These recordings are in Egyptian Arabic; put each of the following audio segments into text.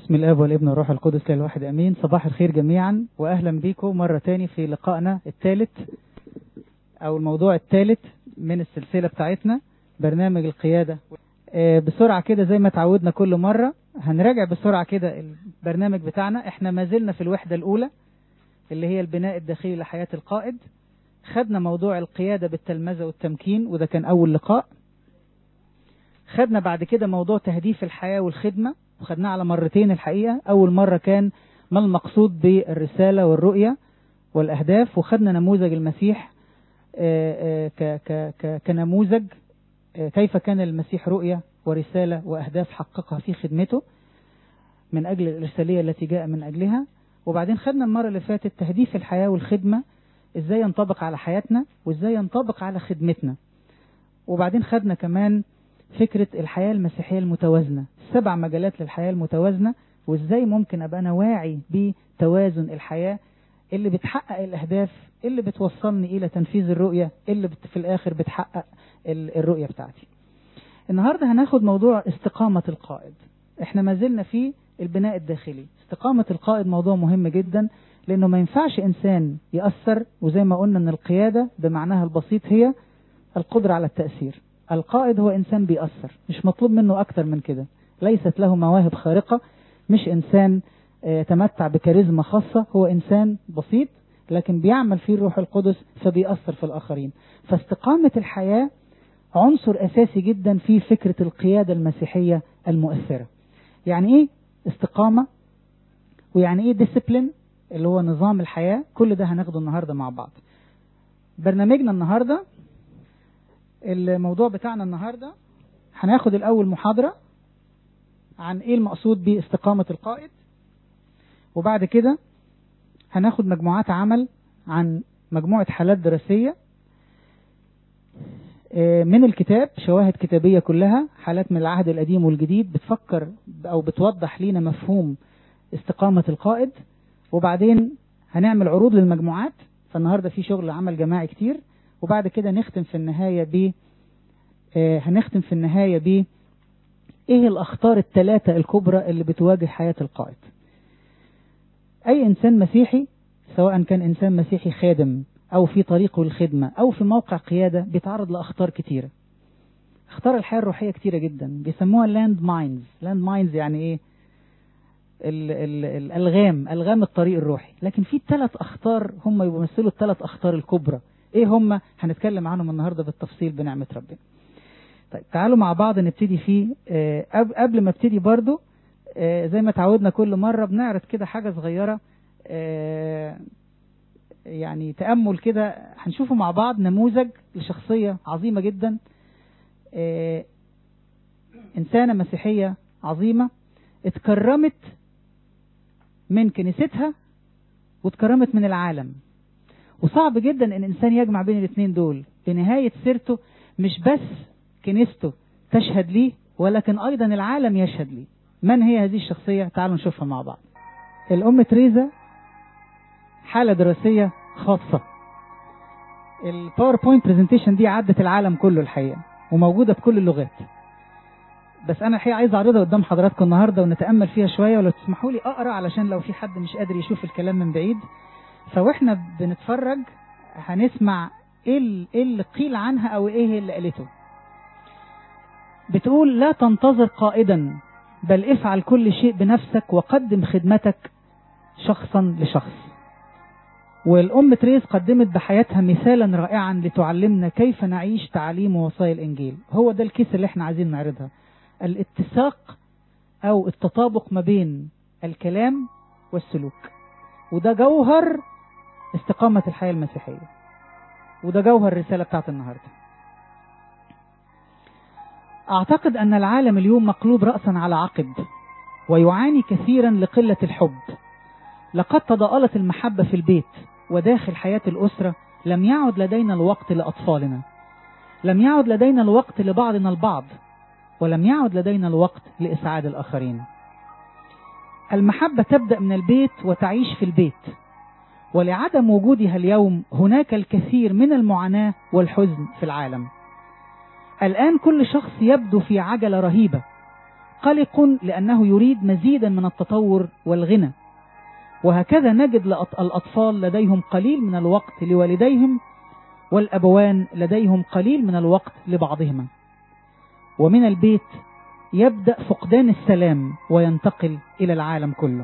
باسم الاب والابن والروح القدس للواحد امين صباح الخير جميعا واهلا بكم مره تاني في لقائنا الثالث او الموضوع الثالث من السلسله بتاعتنا برنامج القياده آه، بسرعه كده زي ما تعودنا كل مره هنراجع بسرعه كده البرنامج بتاعنا احنا ما زلنا في الوحده الاولى اللي هي البناء الداخلي لحياه القائد خدنا موضوع القياده بالتلمذه والتمكين وده كان اول لقاء خدنا بعد كده موضوع تهديف الحياه والخدمه وخدناه على مرتين الحقيقة أول مرة كان ما المقصود بالرسالة والرؤية والأهداف وخدنا نموذج المسيح آه، آه، ك- ك- ك- كنموذج آه، كيف كان المسيح رؤية ورسالة وأهداف حققها في خدمته من أجل الإرسالية التي جاء من أجلها وبعدين خدنا المرة اللي فاتت تهديف الحياة والخدمة إزاي ينطبق على حياتنا وإزاي ينطبق على خدمتنا وبعدين خدنا كمان فكرة الحياة المسيحية المتوازنة سبع مجالات للحياة المتوازنة وازاي ممكن ابقى انا واعي بتوازن الحياة اللي بتحقق الاهداف اللي بتوصلني الى تنفيذ الرؤية اللي بت في الاخر بتحقق ال- الرؤية بتاعتي النهاردة هناخد موضوع استقامة القائد احنا ما زلنا في البناء الداخلي استقامة القائد موضوع مهم جدا لانه ما ينفعش انسان يأثر وزي ما قلنا ان القيادة بمعناها البسيط هي القدرة على التأثير القائد هو انسان بيأثر مش مطلوب منه اكتر من كده ليست له مواهب خارقة مش إنسان آه، يتمتع بكاريزما خاصة هو إنسان بسيط لكن بيعمل فيه الروح القدس فبيأثر في الآخرين فاستقامة الحياة عنصر أساسي جدا في فكرة القيادة المسيحية المؤثرة يعني إيه استقامة ويعني إيه ديسيبلين اللي هو نظام الحياة كل ده هناخده النهاردة مع بعض برنامجنا النهاردة الموضوع بتاعنا النهاردة هناخد الأول محاضرة عن ايه المقصود باستقامة القائد وبعد كده هناخد مجموعات عمل عن مجموعة حالات دراسية آه، من الكتاب شواهد كتابية كلها حالات من العهد القديم والجديد بتفكر أو بتوضح لينا مفهوم استقامة القائد وبعدين هنعمل عروض للمجموعات فالنهاردة في شغل عمل جماعي كتير وبعد كده نختم في النهاية ب آه، هنختم في النهاية ب ايه الاخطار الثلاثة الكبرى اللي بتواجه حياة القائد اي انسان مسيحي سواء كان انسان مسيحي خادم او في طريقه الخدمة او في موقع قيادة بيتعرض لاخطار كتيرة اخطار الحياة الروحية كتيرة جدا بيسموها لاند ماينز لاند ماينز يعني ايه ال ال الالغام الغام الطريق الروحي لكن في ثلاث اخطار هم يمثلوا الثلاث اخطار الكبرى ايه هم هنتكلم عنهم النهارده بالتفصيل بنعمة ربنا طيب تعالوا مع بعض نبتدي فيه آه، قبل قبل ما ابتدي برضو آه، زي ما تعودنا كل مرة بنعرض كده حاجة صغيرة آه، يعني تأمل كده هنشوفه مع بعض نموذج لشخصية عظيمة جدا آه، إنسانة مسيحية عظيمة اتكرمت من كنيستها واتكرمت من العالم وصعب جدا ان انسان يجمع بين الاثنين دول بنهاية سيرته مش بس كنيسته تشهد ليه ولكن ايضا العالم يشهد ليه من هي هذه الشخصية تعالوا نشوفها مع بعض الام تريزا حالة دراسية خاصة الباوربوينت برزنتيشن دي عدت العالم كله الحقيقة وموجودة بكل اللغات بس انا الحقيقة عايز اعرضها قدام حضراتكم النهاردة ونتأمل فيها شوية ولو تسمحوا لي اقرا علشان لو في حد مش قادر يشوف الكلام من بعيد فواحنا بنتفرج هنسمع ايه ال- إيه اللي قيل عنها او ايه اللي قالته بتقول لا تنتظر قائدا بل افعل كل شيء بنفسك وقدم خدمتك شخصا لشخص والأم تريز قدمت بحياتها مثالا رائعا لتعلمنا كيف نعيش تعاليم ووصايا الإنجيل هو ده الكيس اللي احنا عايزين نعرضها الاتساق أو التطابق ما بين الكلام والسلوك وده جوهر استقامة الحياة المسيحية وده جوهر الرسالة بتاعت النهارده أعتقد أن العالم اليوم مقلوب رأسا على عقب ويعاني كثيرا لقلة الحب لقد تضاءلت المحبة في البيت وداخل حياة الأسرة لم يعد لدينا الوقت لأطفالنا لم يعد لدينا الوقت لبعضنا البعض ولم يعد لدينا الوقت لإسعاد الآخرين المحبة تبدأ من البيت وتعيش في البيت ولعدم وجودها اليوم هناك الكثير من المعاناة والحزن في العالم الآن كل شخص يبدو في عجلة رهيبة قلق لأنه يريد مزيدا من التطور والغنى وهكذا نجد الأطفال لديهم قليل من الوقت لوالديهم والأبوان لديهم قليل من الوقت لبعضهما ومن البيت يبدأ فقدان السلام وينتقل إلى العالم كله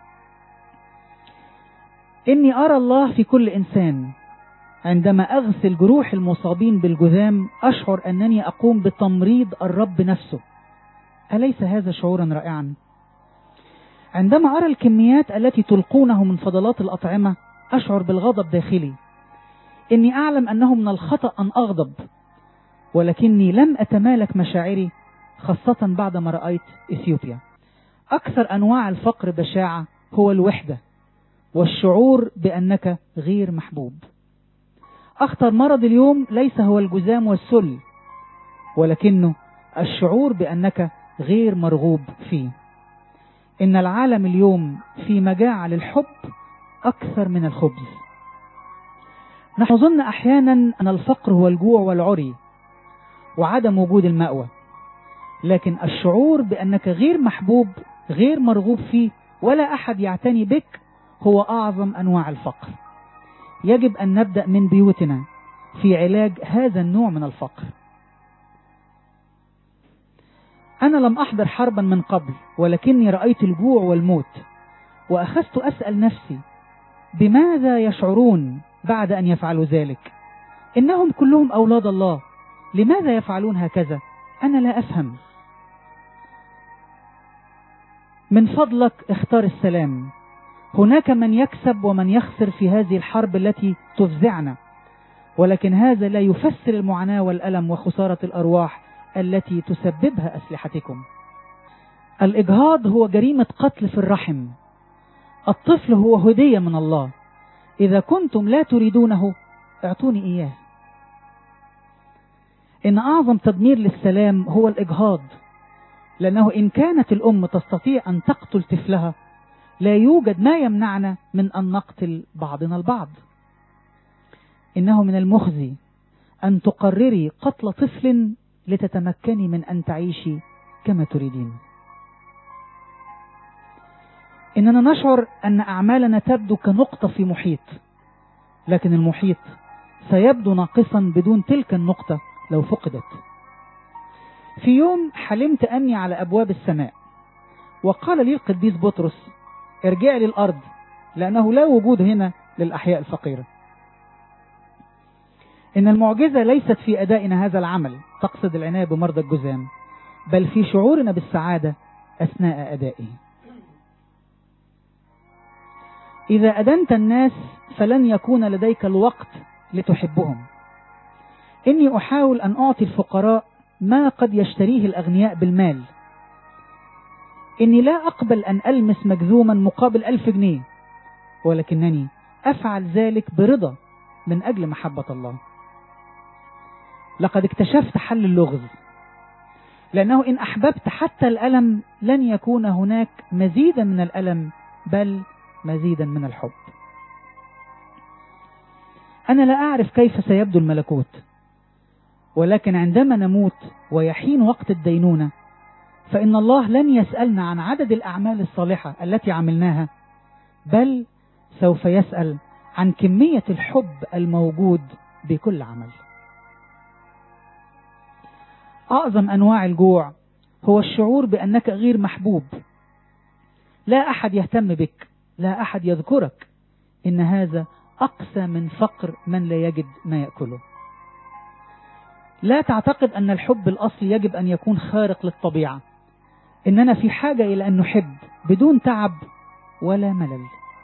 إني أرى الله في كل إنسان عندما أغسل جروح المصابين بالجذام أشعر أنني أقوم بتمريض الرب نفسه أليس هذا شعورا رائعا عندما أرى الكميات التي تلقونه من فضلات الأطعمة أشعر بالغضب داخلي إني أعلم أنه من الخطأ أن أغضب ولكني لم أتمالك مشاعري خاصة بعدما رأيت إثيوبيا أكثر أنواع الفقر بشاعة هو الوحدة والشعور بأنك غير محبوب أخطر مرض اليوم ليس هو الجزام والسل ولكنه الشعور بأنك غير مرغوب فيه إن العالم اليوم في مجاعة للحب أكثر من الخبز نحن نظن أحيانا أن الفقر هو الجوع والعري وعدم وجود المأوى لكن الشعور بأنك غير محبوب غير مرغوب فيه ولا أحد يعتني بك هو أعظم أنواع الفقر يجب أن نبدأ من بيوتنا في علاج هذا النوع من الفقر أنا لم أحضر حربا من قبل ولكني رأيت الجوع والموت وأخذت أسأل نفسي بماذا يشعرون بعد أن يفعلوا ذلك إنهم كلهم أولاد الله لماذا يفعلون هكذا أنا لا أفهم من فضلك اختار السلام هناك من يكسب ومن يخسر في هذه الحرب التي تفزعنا ولكن هذا لا يفسر المعاناة والألم وخسارة الأرواح التي تسببها أسلحتكم الإجهاض هو جريمة قتل في الرحم الطفل هو هدية من الله إذا كنتم لا تريدونه اعطوني إياه إن أعظم تدمير للسلام هو الإجهاض لأنه إن كانت الأم تستطيع أن تقتل طفلها لا يوجد ما يمنعنا من أن نقتل بعضنا البعض إنه من المخزي أن تقرري قتل طفل لتتمكني من أن تعيشي كما تريدين إننا نشعر أن أعمالنا تبدو كنقطة في محيط لكن المحيط سيبدو ناقصا بدون تلك النقطة لو فقدت في يوم حلمت أني على أبواب السماء وقال لي القديس بطرس ارجع للأرض لأنه لا وجود هنا للأحياء الفقيرة إن المعجزة ليست في أدائنا هذا العمل تقصد العناية بمرضى الجزام بل في شعورنا بالسعادة أثناء أدائه إذا أدنت الناس فلن يكون لديك الوقت لتحبهم إني أحاول أن أعطي الفقراء ما قد يشتريه الأغنياء بالمال إني لا أقبل أن ألمس مجذوما مقابل ألف جنيه ولكنني أفعل ذلك برضا من أجل محبة الله لقد اكتشفت حل اللغز لأنه إن أحببت حتى الألم لن يكون هناك مزيدا من الألم بل مزيدا من الحب أنا لا أعرف كيف سيبدو الملكوت ولكن عندما نموت ويحين وقت الدينونة فإن الله لن يسألنا عن عدد الأعمال الصالحة التي عملناها بل سوف يسأل عن كمية الحب الموجود بكل عمل أعظم أنواع الجوع هو الشعور بأنك غير محبوب لا أحد يهتم بك لا أحد يذكرك إن هذا أقسى من فقر من لا يجد ما يأكله لا تعتقد أن الحب الأصلي يجب أن يكون خارق للطبيعة إننا في حاجة إلى أن نحب بدون تعب ولا ملل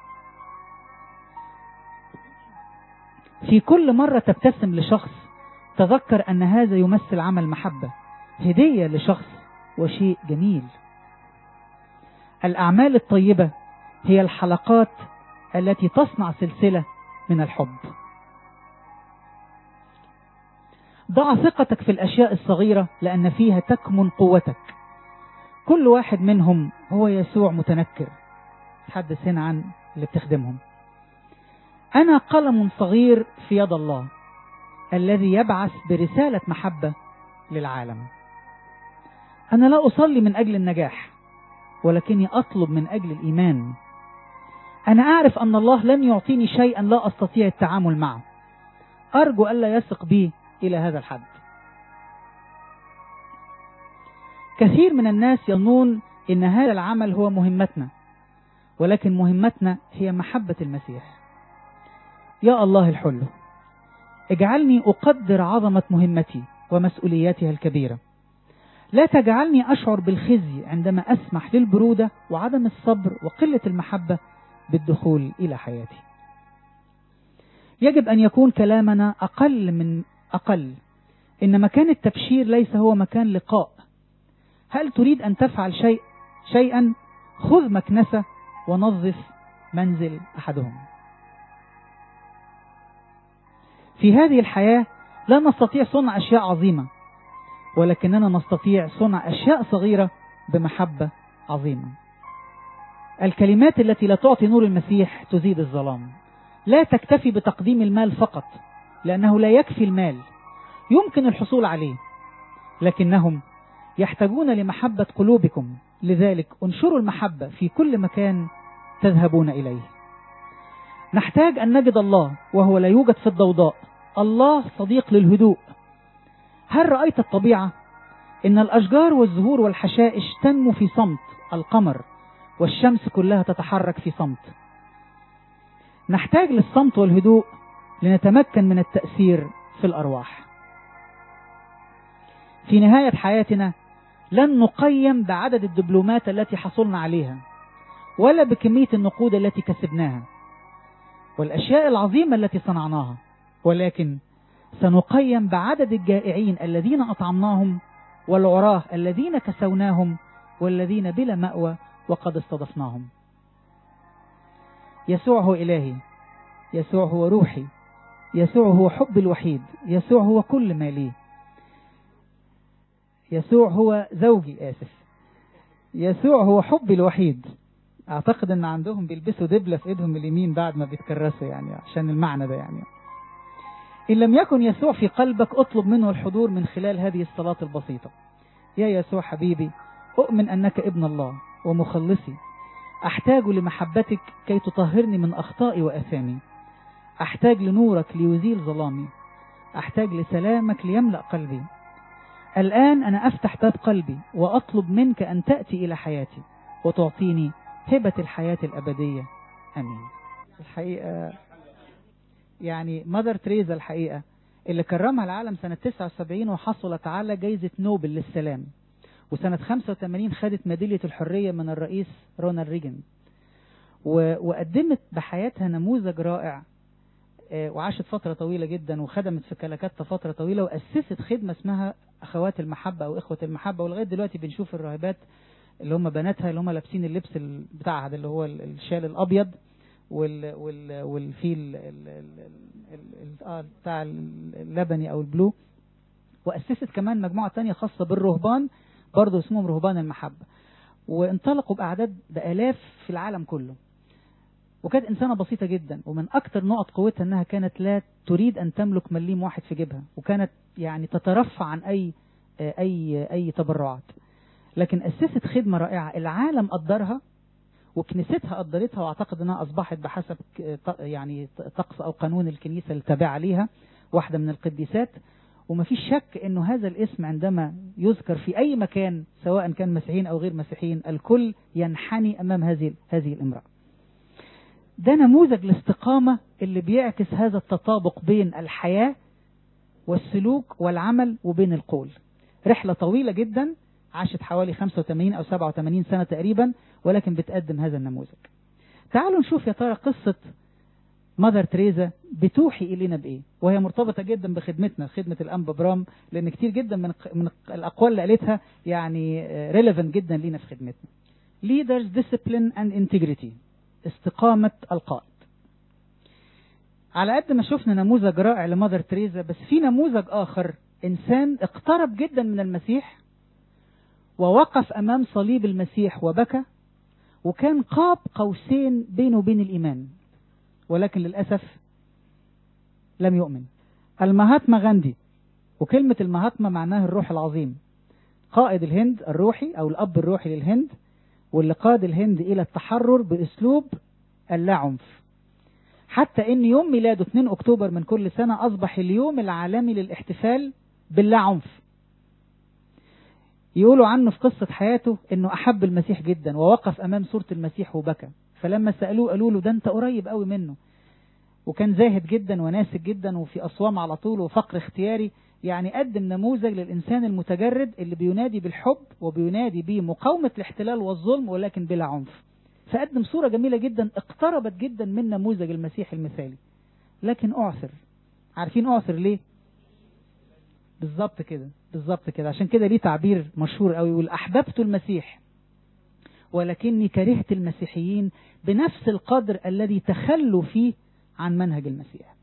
في كل مرة تبتسم لشخص تذكر أن هذا يمثل عمل محبة هدية لشخص وشيء جميل الأعمال الطيبة هي الحلقات التي تصنع سلسلة من الحب ضع ثقتك في الأشياء الصغيرة لأن فيها تكمن قوتك كل واحد منهم هو يسوع متنكر تحدث هنا عن اللي بتخدمهم أنا قلم صغير في يد الله الذي يبعث برسالة محبة للعالم أنا لا أصلي من أجل النجاح ولكني أطلب من أجل الإيمان أنا أعرف أن الله لن يعطيني شيئا لا أستطيع التعامل معه أرجو ألا يثق بي إلى هذا الحد كثير من الناس يظنون إن هذا العمل هو مهمتنا ولكن مهمتنا هي محبة المسيح يا الله الحل اجعلني أقدر عظمة مهمتي ومسؤولياتها الكبيرة لا تجعلني أشعر بالخزي عندما أسمح للبرودة وعدم الصبر وقلة المحبة بالدخول إلى حياتي يجب أن يكون كلامنا أقل من أقل إن مكان التبشير ليس هو مكان لقاء هل تريد أن تفعل شيء شيئا خذ مكنسة ونظف منزل أحدهم في هذه الحياة لا نستطيع صنع أشياء عظيمة ولكننا نستطيع صنع أشياء صغيرة بمحبة عظيمة الكلمات التي لا تعطي نور المسيح تزيد الظلام لا تكتفي بتقديم المال فقط لأنه لا يكفي المال يمكن الحصول عليه لكنهم يحتاجون لمحبة قلوبكم لذلك انشروا المحبة في كل مكان تذهبون إليه نحتاج أن نجد الله وهو لا يوجد في الضوضاء الله صديق للهدوء هل رأيت الطبيعة؟ إن الأشجار والزهور والحشائش تنمو في صمت القمر والشمس كلها تتحرك في صمت نحتاج للصمت والهدوء لنتمكن من التأثير في الأرواح في نهاية حياتنا لن نقيم بعدد الدبلومات التي حصلنا عليها ولا بكمية النقود التي كسبناها والأشياء العظيمة التي صنعناها ولكن سنقيم بعدد الجائعين الذين أطعمناهم والعراه الذين كسوناهم والذين بلا مأوى وقد استضفناهم يسوع هو إلهي يسوع هو روحي يسوع هو حب الوحيد يسوع هو كل ما لي يسوع هو زوجي آسف يسوع هو حبي الوحيد أعتقد أن عندهم بيلبسوا دبلة في إيدهم اليمين بعد ما بيتكرسوا يعني عشان المعنى ده يعني إن لم يكن يسوع في قلبك اطلب منه الحضور من خلال هذه الصلاة البسيطة يا يسوع حبيبي أؤمن أنك ابن الله ومخلصي أحتاج لمحبتك كي تطهرني من أخطائي وأثامي أحتاج لنورك ليزيل ظلامي أحتاج لسلامك ليملأ قلبي الآن أنا أفتح باب قلبي وأطلب منك أن تأتي إلى حياتي وتعطيني هبة الحياة الأبدية أمين الحقيقة يعني مادر تريزا الحقيقة اللي كرمها العالم سنة 79 وحصلت على جايزة نوبل للسلام وسنة 85 خدت ميدالية الحرية من الرئيس رونالد ريجن وقدمت بحياتها نموذج رائع وعاشت فترة طويلة جدا وخدمت في كلاكاتا فترة طويلة وأسست خدمة اسمها أخوات المحبة أو إخوة المحبة ولغاية دلوقتي بنشوف الراهبات اللي هم بناتها اللي هم لابسين اللبس بتاعها ده اللي هو الشال الأبيض وال وال والفيل اه بتاع اللبني او البلو واسست كمان مجموعه تانية خاصه بالرهبان برضه اسمهم رهبان المحبه وانطلقوا باعداد بالاف في العالم كله وكانت انسانه بسيطه جدا ومن اكثر نقط قوتها انها كانت لا تريد ان تملك مليم واحد في جيبها وكانت يعني تترفع عن اي اي اي تبرعات لكن اسست خدمه رائعه العالم قدرها وكنيستها قدرتها واعتقد انها اصبحت بحسب يعني طقس او قانون الكنيسه التابعه ليها واحده من القديسات وما فيش شك انه هذا الاسم عندما يذكر في اي مكان سواء كان مسيحيين او غير مسيحيين الكل ينحني امام هذه هذه الامراه. ده نموذج الاستقامه اللي بيعكس هذا التطابق بين الحياه والسلوك والعمل وبين القول. رحله طويله جدا عاشت حوالي 85 أو 87 سنة تقريبا ولكن بتقدم هذا النموذج تعالوا نشوف يا ترى قصة مادر تريزا بتوحي إلينا بإيه وهي مرتبطة جدا بخدمتنا خدمة الأنبا برام لأن كتير جدا من من الأقوال اللي قالتها يعني ريليفنت جدا لينا في خدمتنا leaders discipline and integrity استقامة القائد على قد ما شفنا نموذج رائع لمادر تريزا بس في نموذج آخر إنسان اقترب جدا من المسيح ووقف أمام صليب المسيح وبكى وكان قاب قوسين بينه وبين الإيمان ولكن للأسف لم يؤمن المهاتما غاندي وكلمة المهاتما معناها الروح العظيم قائد الهند الروحي أو الأب الروحي للهند واللي قاد الهند إلى التحرر بأسلوب اللاعنف حتى ان يوم ميلاده 2 اكتوبر من كل سنة اصبح اليوم العالمي للاحتفال باللاعنف يقولوا عنه في قصة حياته انه احب المسيح جدا ووقف امام صورة المسيح وبكى فلما سألوه قالوا له ده انت قريب قوي منه وكان زاهد جدا وناسك جدا وفي اصوام على طول وفقر اختياري يعني قدم نموذج للانسان المتجرد اللي بينادي بالحب وبينادي بمقاومة الاحتلال والظلم ولكن بلا عنف فقدم صورة جميلة جدا اقتربت جدا من نموذج المسيح المثالي لكن اعثر عارفين اعثر ليه بالظبط كده بالظبط كده عشان كده ليه تعبير مشهور قوي يقول احببت المسيح ولكني كرهت المسيحيين بنفس القدر الذي تخلوا فيه عن منهج المسيح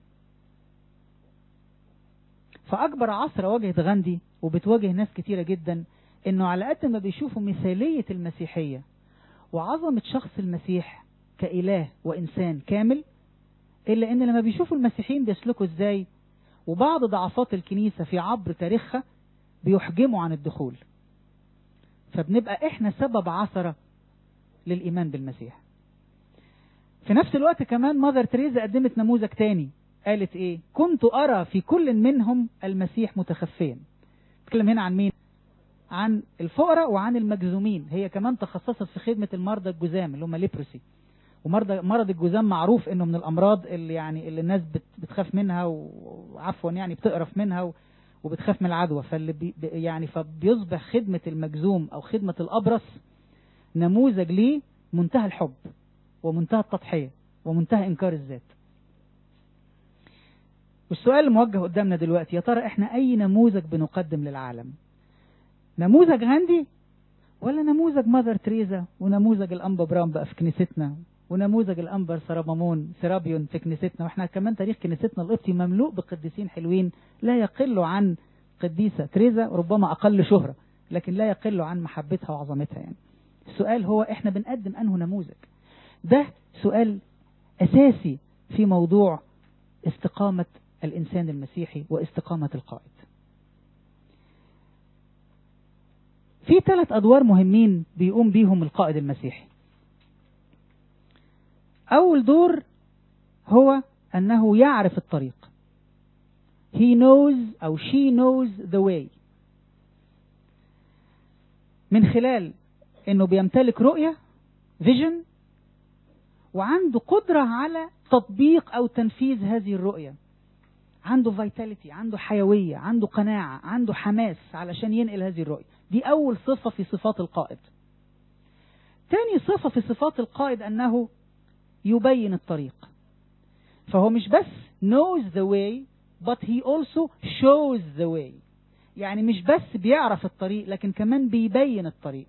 فاكبر عثرة واجهت غاندي وبتواجه ناس كتيرة جدا انه على قد ما بيشوفوا مثالية المسيحية وعظمة شخص المسيح كإله وإنسان كامل إلا إن لما بيشوفوا المسيحيين بيسلكوا إزاي وبعض ضعفات الكنيسة في عبر تاريخها بيحجموا عن الدخول فبنبقى إحنا سبب عثرة للإيمان بالمسيح في نفس الوقت كمان ماذر تريزا قدمت نموذج تاني قالت إيه كنت أرى في كل منهم المسيح متخفيا تكلم هنا عن مين عن الفقراء وعن المجزومين هي كمان تخصصت في خدمة المرضى الجزام اللي هم ليبروسي ومرضى مرض الجزام معروف انه من الامراض اللي يعني اللي الناس بتخاف منها وعفوا يعني بتقرف منها وبتخاف من العدوى فاللي بي يعني فبيصبح خدمة المجزوم او خدمة الابرص نموذج ليه منتهى الحب ومنتهى التضحية ومنتهى انكار الذات والسؤال الموجه قدامنا دلوقتي يا ترى احنا اي نموذج بنقدم للعالم نموذج غاندي ولا نموذج ماذر تريزا ونموذج الانبا برام بقى في كنيستنا ونموذج الانبر سرابامون سرابيون في كنيستنا واحنا كمان تاريخ كنيستنا القبطي مملوء بقديسين حلوين لا يقل عن قديسة تريزا ربما اقل شهرة لكن لا يقل عن محبتها وعظمتها يعني السؤال هو احنا بنقدم انه نموذج ده سؤال اساسي في موضوع استقامة الانسان المسيحي واستقامة القائد في ثلاث أدوار مهمين بيقوم بيهم القائد المسيحي أول دور هو أنه يعرف الطريق he knows أو she knows the way من خلال أنه بيمتلك رؤية vision وعنده قدرة على تطبيق أو تنفيذ هذه الرؤية عنده فيتاليتي عنده حيوية عنده قناعة عنده حماس علشان ينقل هذه الرؤية دي أول صفة في صفات القائد تاني صفة في صفات القائد أنه يبين الطريق فهو مش بس knows the way but he also shows the way يعني مش بس بيعرف الطريق لكن كمان بيبين الطريق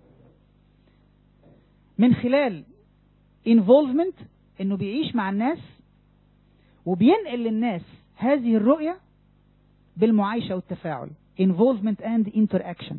من خلال involvement انه بيعيش مع الناس وبينقل للناس هذه الرؤية بالمعايشة والتفاعل involvement and interaction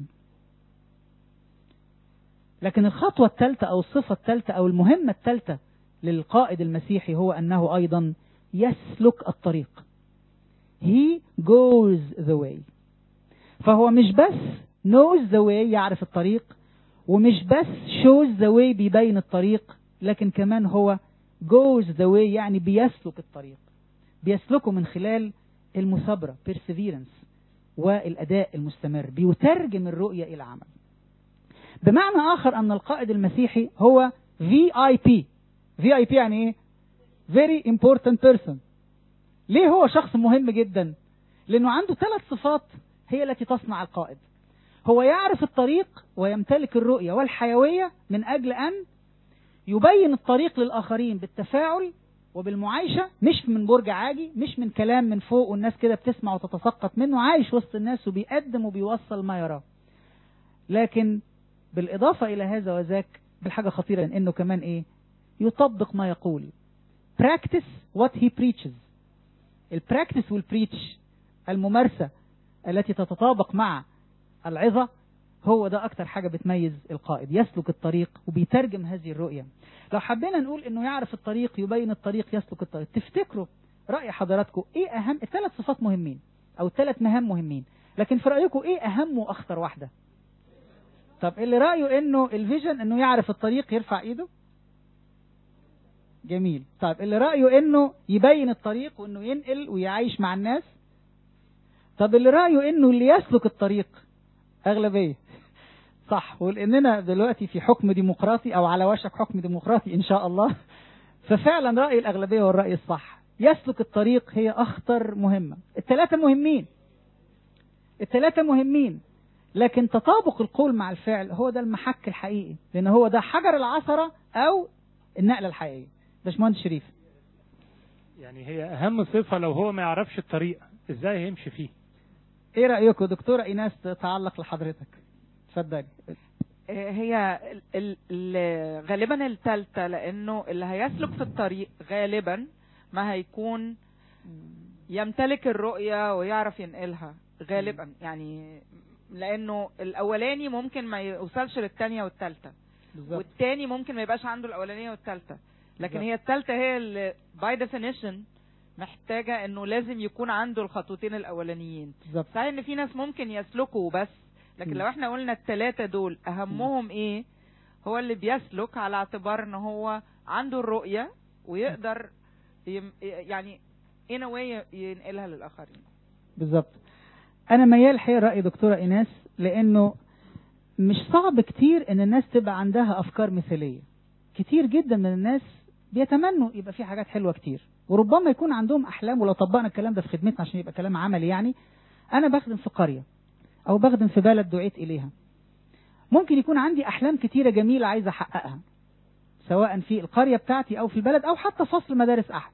لكن الخطوة الثالثة أو الصفة الثالثة أو المهمة الثالثة للقائد المسيحي هو أنه أيضا يسلك الطريق he goes the way فهو مش بس knows the way يعرف الطريق ومش بس shows the way بيبين الطريق لكن كمان هو goes the way يعني بيسلك الطريق بيسلكه من خلال المثابرة perseverance والأداء المستمر بيترجم الرؤية إلى عمل بمعنى آخر أن القائد المسيحي هو VIP VIP يعني إيه؟ very important person ليه هو شخص مهم جدا لأنه عنده ثلاث صفات هي التي تصنع القائد هو يعرف الطريق ويمتلك الرؤية والحيوية من أجل أن يبين الطريق للآخرين بالتفاعل وبالمعايشة مش من برج عاجي مش من كلام من فوق والناس كده بتسمع وتتسقط منه عايش وسط الناس وبيقدم وبيوصل ما يراه لكن بالإضافة إلى هذا وذاك بالحاجة خطيرة إنه كمان إيه يطبق ما يقول practice what he preaches البراكتس والبريتش الممارسة التي تتطابق مع العظة هو ده أكتر حاجة بتميز القائد يسلك الطريق وبيترجم هذه الرؤية لو حبينا نقول إنه يعرف الطريق يبين الطريق يسلك الطريق تفتكروا رأي حضراتكم إيه أهم الثلاث صفات مهمين أو الثلاث مهام مهمين لكن في رأيكم إيه أهم وأخطر واحدة طب اللي رأيه انه الفيجن انه يعرف الطريق يرفع ايده جميل طيب اللي رأيه انه يبين الطريق وانه ينقل ويعيش مع الناس طب اللي رأيه انه اللي يسلك الطريق اغلبية صح ولاننا دلوقتي في حكم ديمقراطي او على وشك حكم ديمقراطي ان شاء الله ففعلا رأي الاغلبية هو الرأي الصح يسلك الطريق هي اخطر مهمة الثلاثة مهمين الثلاثة مهمين لكن تطابق القول مع الفعل هو ده المحك الحقيقي لان هو ده حجر العثرة او النقلة الحقيقية باشمهندس شريف يعني هي اهم صفة لو هو ما يعرفش الطريق ازاي هيمشي فيه ايه رأيكم دكتورة ايناس تتعلق لحضرتك اتفضلي هي ال- ال- ال- غالبا التالتة لانه اللي هيسلك في الطريق غالبا ما هيكون يمتلك الرؤية ويعرف ينقلها غالبا يعني لانه الاولاني ممكن ما يوصلش للتانية والتالتة بالظبط والتاني ممكن ما يبقاش عنده الاولانية والتالتة لكن بالظبط. هي التالتة هي اللي باي ديفينيشن محتاجة انه لازم يكون عنده الخطوتين الاولانيين بالظبط صحيح ان في ناس ممكن يسلكوا بس لكن مم. لو احنا قلنا التلاتة دول اهمهم ايه هو اللي بيسلك على اعتبار ان هو عنده الرؤية ويقدر يم يعني in a way ينقلها للاخرين بالظبط انا ميال حقيقة رأي دكتورة ايناس لانه مش صعب كتير ان الناس تبقى عندها افكار مثالية كتير جدا من الناس بيتمنوا يبقى في حاجات حلوة كتير وربما يكون عندهم احلام ولو طبقنا الكلام ده في خدمتنا عشان يبقى كلام عملي يعني انا بخدم في قرية او بخدم في بلد دعيت اليها ممكن يكون عندي احلام كتيرة جميلة عايز احققها سواء في القرية بتاعتي او في البلد او حتى فصل مدارس احد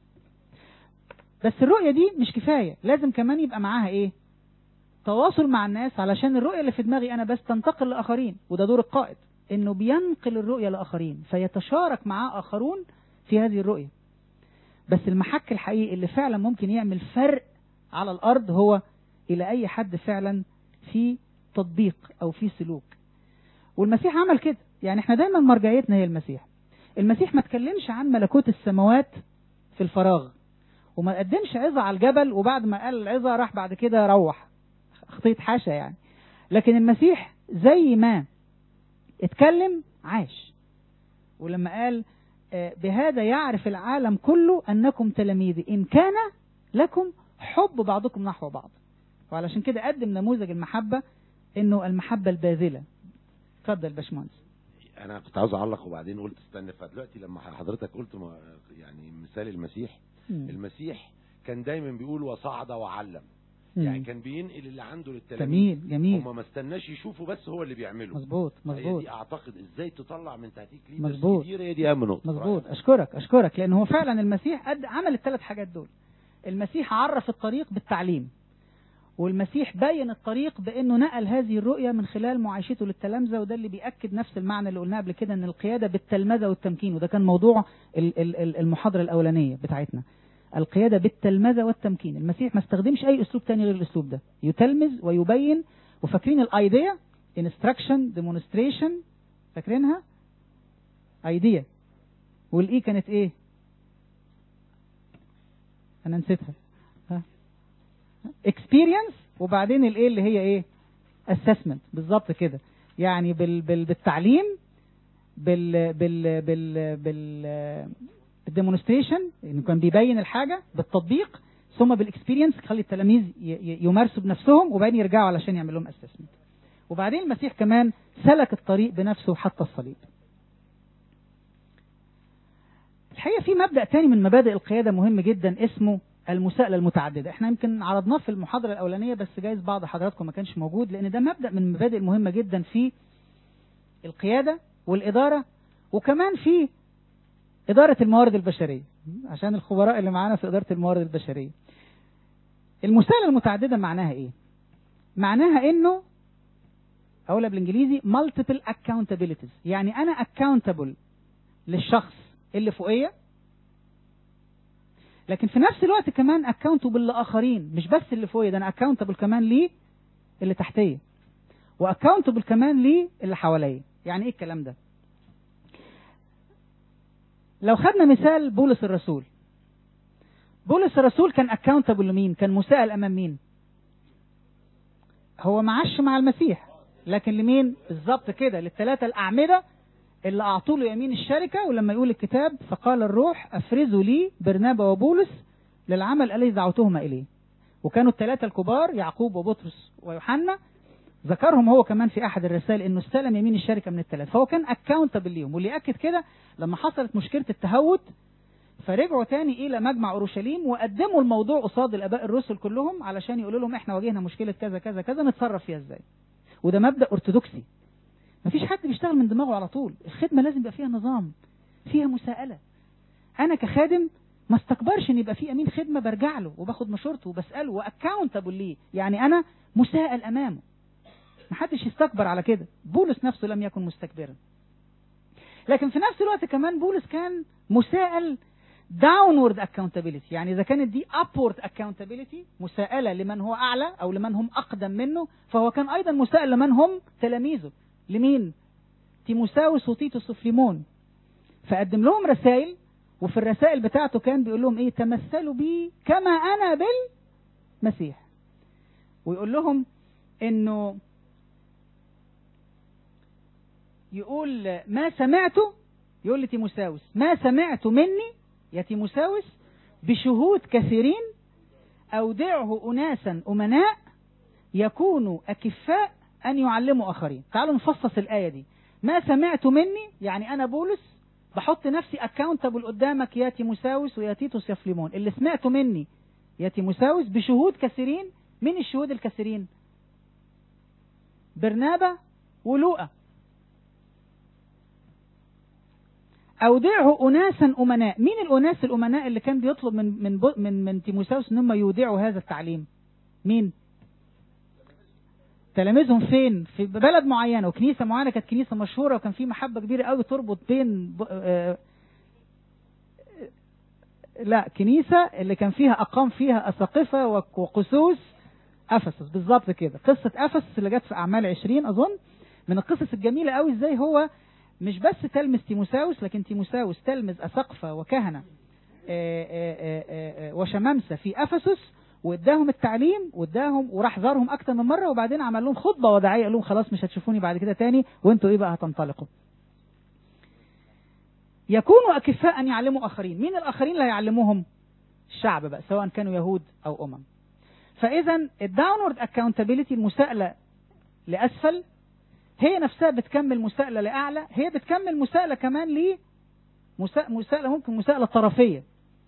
بس الرؤية دي مش كفاية لازم كمان يبقى معاها ايه تواصل مع الناس علشان الرؤية اللي في دماغي انا بس تنتقل لاخرين وده دور القائد انه بينقل الرؤية لاخرين فيتشارك معاه اخرون في هذه الرؤية بس المحك الحقيقي اللي فعلا ممكن يعمل فرق على الارض هو الى اي حد فعلا في تطبيق او في سلوك والمسيح عمل كده يعني احنا دايما مرجعيتنا هي المسيح المسيح ما تكلمش عن ملكوت السماوات في الفراغ وما قدمش عظة على الجبل وبعد ما قال العظة راح بعد كده روح خطية حاشا يعني لكن المسيح زي ما اتكلم عاش ولما قال آه، بهذا يعرف العالم كله أنكم تلاميذي إن كان لكم حب بعضكم نحو بعض وعلشان كده قدم نموذج المحبة إنه المحبة الباذلة اتفضل باشمهندس انا كنت عاوز اعلق وبعدين قلت استنى فدلوقتي لما حضرتك قلت ما- يعني مثال المسيح مم. المسيح كان دايما بيقول وصعد وعلم مم. يعني كان بينقل اللي عنده للتلاميذ جميل جميل هم ما استناش يشوفوا بس هو اللي بيعمله مظبوط هي مظبوط دي اعتقد ازاي تطلع من تحتيك ليدرز مظبوط. كتير هي دي اهم نقطه مظبوط اشكرك اشكرك لان هو فعلا المسيح قد عمل الثلاث حاجات دول المسيح عرف الطريق بالتعليم والمسيح بين الطريق بانه نقل هذه الرؤيه من خلال معايشته للتلامذه وده اللي بياكد نفس المعنى اللي قلناه قبل كده ان القياده بالتلمذه والتمكين وده كان موضوع ال- ال- ال- المحاضره الاولانيه بتاعتنا القياده بالتلمذه والتمكين المسيح ما استخدمش اي اسلوب تاني غير الاسلوب ده يتلمذ ويبين وفاكرين الايديا انستراكشن ديمونستريشن فاكرينها ايديا والاي كانت ايه انا نسيتها ها اكسبيرينس وبعدين الايه اللي هي ايه assessment بالظبط كده يعني بال بال بالتعليم بال بال بال بال بالديمونستريشن انه كان بيبين الحاجه بالتطبيق ثم بالاكسبيرينس خلي التلاميذ ي- ي- يمارسوا بنفسهم وبعدين يرجعوا علشان يعمل لهم اسسمنت وبعدين المسيح كمان سلك الطريق بنفسه حتى الصليب الحقيقه في مبدا تاني من مبادئ القياده مهم جدا اسمه المساءله المتعدده احنا يمكن عرضناه في المحاضره الاولانيه بس جايز بعض حضراتكم ما كانش موجود لان ده مبدا من المبادئ المهمه جدا في القياده والاداره وكمان في اداره الموارد البشريه عشان الخبراء اللي معانا في اداره الموارد البشريه المساءله المتعدده معناها ايه معناها انه اقولها بالانجليزي multiple accountabilities يعني انا accountable للشخص اللي فوقيه لكن في نفس الوقت كمان اكاونتبل لاخرين مش بس اللي فوقيه ده انا اكاونتبل كمان ليه اللي تحتيه واكاونتبل كمان ليه اللي حواليا يعني ايه الكلام ده لو خدنا مثال بولس الرسول بولس الرسول كان اكاونتبل لمين كان مساءل امام مين هو معاش مع المسيح لكن لمين بالظبط كده للثلاثه الاعمده اللي اعطوا له يمين الشركه ولما يقول الكتاب فقال الروح افرزوا لي برنابا وبولس للعمل الذي دعوتهما اليه وكانوا الثلاثه الكبار يعقوب وبطرس ويوحنا ذكرهم هو كمان في احد الرسائل انه استلم يمين الشركه من الثلاثه فهو كان اكاونتبل ليهم واللي اكد كده لما حصلت مشكله التهوت فرجعوا تاني الى مجمع اورشليم وقدموا الموضوع قصاد الاباء الرسل كلهم علشان يقولوا لهم احنا واجهنا مشكله كذا كذا كذا نتصرف فيها ازاي وده مبدا ارثوذكسي مفيش حد بيشتغل من دماغه على طول الخدمه لازم يبقى فيها نظام فيها مساءله انا كخادم ما استكبرش ان يبقى في امين خدمه برجع له وباخد مشورته وبساله واكاونتبل ليه يعني انا مساءل امامه محدش يستكبر على كده بولس نفسه لم يكن مستكبرا لكن في نفس الوقت كمان بولس كان مساءل downward accountability يعني إذا كانت دي upward accountability مساءلة لمن هو أعلى أو لمن هم أقدم منه فهو كان أيضا مساءل لمن هم تلاميذه لمين؟ تيموساوس وتيتوس وفليمون فقدم لهم رسائل وفي الرسائل بتاعته كان بيقول لهم ايه تمثلوا بي كما انا بالمسيح ويقول لهم انه يقول ما سمعته يقول لتيموساوس ما سمعت مني يا تيموساوس بشهود كثيرين أودعه أناسا أمناء يكونوا أكفاء أن يعلموا آخرين تعالوا نفصص الآية دي ما سمعت مني يعني أنا بولس بحط نفسي اكاونتبل قدامك يا تيموساوس ويا تيتوس يا فليمون اللي سمعته مني يا تيموساوس بشهود كثيرين من الشهود الكثيرين برنابا ولوقا أودعه أناسا أمناء مين الأناس الأمناء اللي كان بيطلب من من من, من تيموساوس إن هم يودعوا هذا التعليم مين تلاميذهم فين في بلد معينة وكنيسة معينة كانت كنيسة مشهورة وكان في محبة كبيرة قوي تربط بين ب... آه... لا كنيسة اللي كان فيها أقام فيها أساقفة وقسوس أفسس بالظبط كده قصة أفسس اللي جت في أعمال عشرين أظن من القصص الجميلة قوي إزاي هو مش بس تلمذ تيموساوس لكن تيموساوس تلمذ أسقفة وكهنة وشمامسة في أفسس واداهم التعليم واداهم وراح زارهم أكتر من مرة وبعدين عمل لهم خطبة وداعية قال لهم خلاص مش هتشوفوني بعد كده تاني وانتوا ايه بقى هتنطلقوا يكونوا أكفاء أن يعلموا آخرين مين الآخرين اللي هيعلموهم الشعب بقى سواء كانوا يهود أو أمم فإذا الداونورد اكاونتابيلتي المساءلة لأسفل هي نفسها بتكمل مساءلة لأعلى هي بتكمل مساءلة كمان ل مساءلة ممكن مساءلة طرفية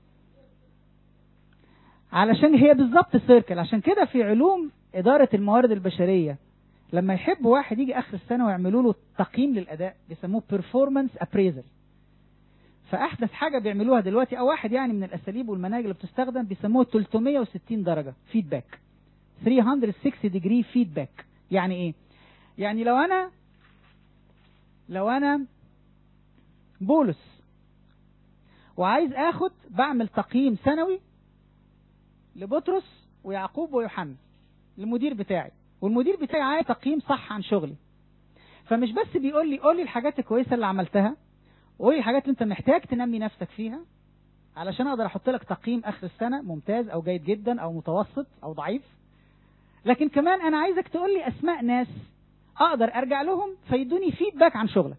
علشان هي بالظبط سيركل عشان كده في علوم إدارة الموارد البشرية لما يحبوا واحد يجي آخر السنة ويعملوا له تقييم للأداء بيسموه performance appraisal فأحدث حاجة بيعملوها دلوقتي أو واحد يعني من الأساليب والمناهج اللي بتستخدم بيسموه 360 درجة فيدباك 360 degree feedback يعني إيه؟ يعني لو انا لو انا بولس وعايز اخد بعمل تقييم سنوي لبطرس ويعقوب ويوحنا المدير بتاعي والمدير بتاعي عايز تقييم صح عن شغلي فمش بس بيقول لي قول لي الحاجات الكويسه اللي عملتها وقول لي الحاجات اللي انت محتاج تنمي نفسك فيها علشان اقدر احط لك تقييم اخر السنه ممتاز او جيد جدا او متوسط او ضعيف لكن كمان انا عايزك تقول لي اسماء ناس اقدر ارجع لهم فيدوني فيدباك عن شغلك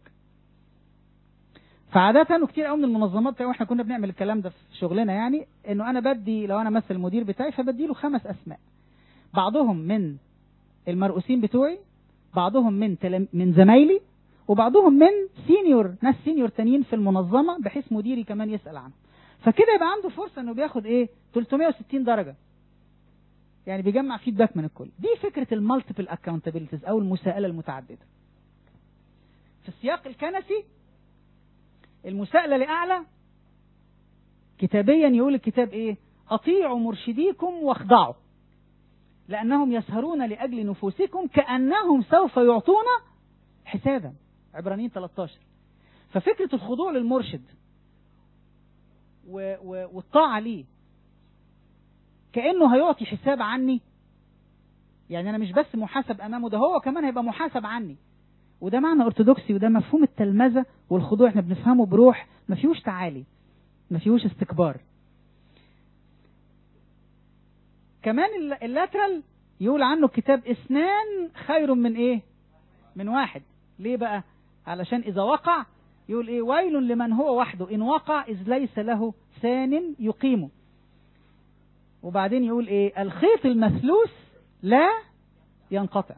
فعادة وكتير قوي من المنظمات واحنا كنا بنعمل الكلام ده في شغلنا يعني انه انا بدي لو انا مثل المدير بتاعي فبدي له خمس اسماء بعضهم من المرؤوسين بتوعي بعضهم من تلم من زمايلي وبعضهم من سينيور ناس سينيور تانيين في المنظمة بحيث مديري كمان يسأل عنه فكده يبقى عنده فرصة انه بياخد ايه 360 درجة يعني بيجمع فيدباك من الكل دي فكرة المالتيبل اكاونتابيلتيز او المساءلة المتعددة في السياق الكنسي المساءلة لأعلى كتابيا يقول الكتاب ايه اطيعوا مرشديكم واخضعوا لأنهم يسهرون لأجل نفوسكم كأنهم سوف يعطون حسابا عبرانيين 13 ففكرة الخضوع للمرشد و و والطاعة ليه كأنه هيعطي حساب عني يعني أنا مش بس محاسب أمامه ده هو كمان هيبقى محاسب عني وده معنى أرثوذكسي وده مفهوم التلمذة والخضوع احنا بنفهمه بروح ما فيهوش تعالي ما فيهوش استكبار كمان اللاترال يقول عنه الكتاب اثنان خير من ايه من واحد ليه بقى علشان اذا وقع يقول ايه ويل لمن هو وحده ان وقع اذ ليس له ثان يقيمه وبعدين يقول ايه الخيط المثلوث لا ينقطع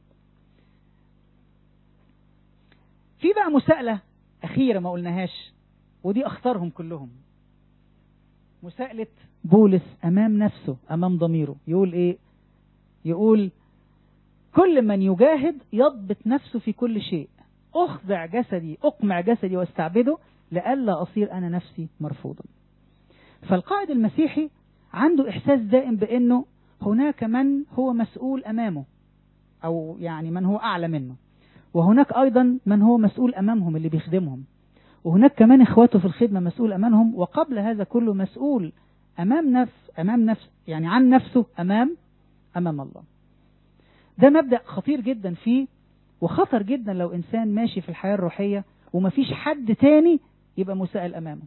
في بقى مساءلة أخيرة ما قلناهاش ودي أخطرهم كلهم مساءلة بولس أمام نفسه أمام ضميره يقول إيه يقول كل من يجاهد يضبط نفسه في كل شيء أخضع جسدي أقمع جسدي واستعبده لئلا أصير أنا نفسي مرفوضا فالقائد المسيحي عنده إحساس دائم بأنه هناك من هو مسؤول أمامه أو يعني من هو أعلى منه وهناك أيضا من هو مسؤول أمامهم اللي بيخدمهم وهناك كمان إخواته في الخدمة مسؤول أمامهم وقبل هذا كله مسؤول أمام نفس أمام نفس يعني عن نفسه أمام أمام الله ده مبدأ خطير جدا فيه وخطر جدا لو إنسان ماشي في الحياة الروحية ومفيش حد تاني يبقى مسائل أمامه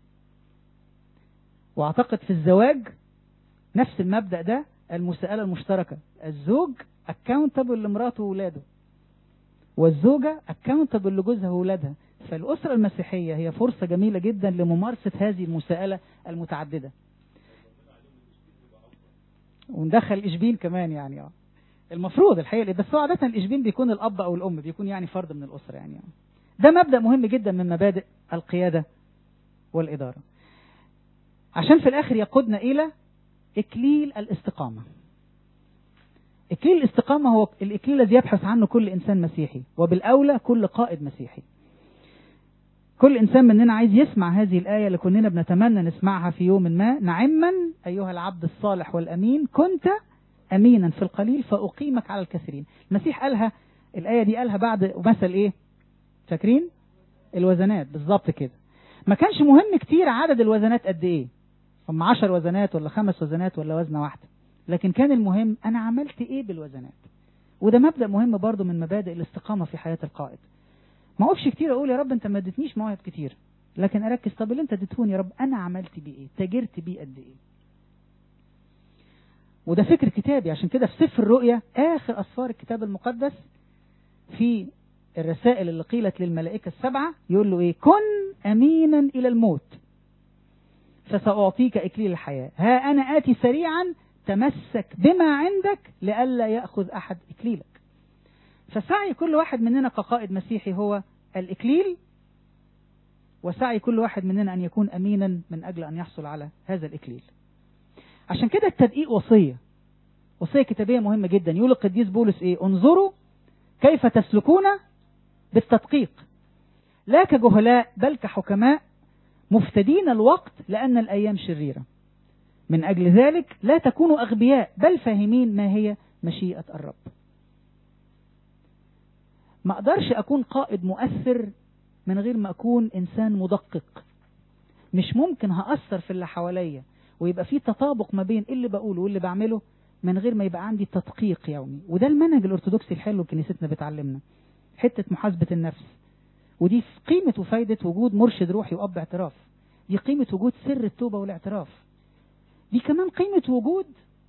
واعتقد في الزواج نفس المبدأ ده المساءلة المشتركة الزوج اكاونتبل لمراته وولاده والزوجة اكاونتبل لجوزها وولادها فالأسرة المسيحية هي فرصة جميلة جدا لممارسة هذه المساءلة المتعددة وندخل الإشبين كمان يعني اه المفروض الحقيقة بس هو عادة الإشبين بيكون الأب أو الأم بيكون يعني فرد من الأسرة يعني ده مبدأ مهم جدا من مبادئ القيادة والإدارة عشان في الآخر يقودنا إلى إكليل الاستقامة إكليل الاستقامة هو الإكليل الذي يبحث عنه كل إنسان مسيحي وبالأولى كل قائد مسيحي كل إنسان مننا عايز يسمع هذه الآية اللي كلنا بنتمنى نسمعها في يوم ما نعما أيها العبد الصالح والأمين كنت أمينا في القليل فأقيمك على الكثيرين المسيح قالها الآية دي قالها بعد مثل إيه فاكرين الوزنات بالظبط كده ما كانش مهم كتير عدد الوزنات قد إيه هم عشر وزنات ولا خمس وزنات ولا وزنة واحدة لكن كان المهم أنا عملت إيه بالوزنات وده مبدأ مهم برضو من مبادئ الاستقامة في حياة القائد ما اقفش كتير اقول يا رب انت ما اديتنيش مواهب كتير لكن اركز طب اللي انت اديتهوني يا رب انا عملت بيه ايه تاجرت بيه قد ايه وده فكر كتابي عشان كده في سفر الرؤيا اخر اسفار الكتاب المقدس في الرسائل اللي قيلت للملائكة السبعة يقول له ايه كن امينا الى الموت فسأعطيك اكليل الحياة ها انا اتي سريعا تمسك بما عندك لئلا يأخذ احد اكليلك فسعي كل واحد مننا كقائد مسيحي هو الإكليل وسعي كل واحد مننا أن يكون أمينا من أجل أن يحصل على هذا الإكليل عشان كده التدقيق وصية وصية كتابية مهمة جدا يقول القديس بولس إيه انظروا كيف تسلكون بالتدقيق لا كجهلاء بل كحكماء مفتدين الوقت لأن الأيام شريرة من أجل ذلك لا تكونوا أغبياء بل فاهمين ما هي مشيئة الرب ما اقدرش اكون قائد مؤثر من غير ما اكون انسان مدقق مش ممكن هاثر في اللي حواليا ويبقى في تطابق ما بين اللي بقوله واللي بعمله من غير ما يبقى عندي تدقيق يومي وده المنهج الارثوذكسي الحلو اللي كنيستنا بتعلمنا حته محاسبه النفس ودي في قيمه وفايده وجود مرشد روحي واب اعتراف دي قيمه وجود سر التوبه والاعتراف دي كمان قيمه وجود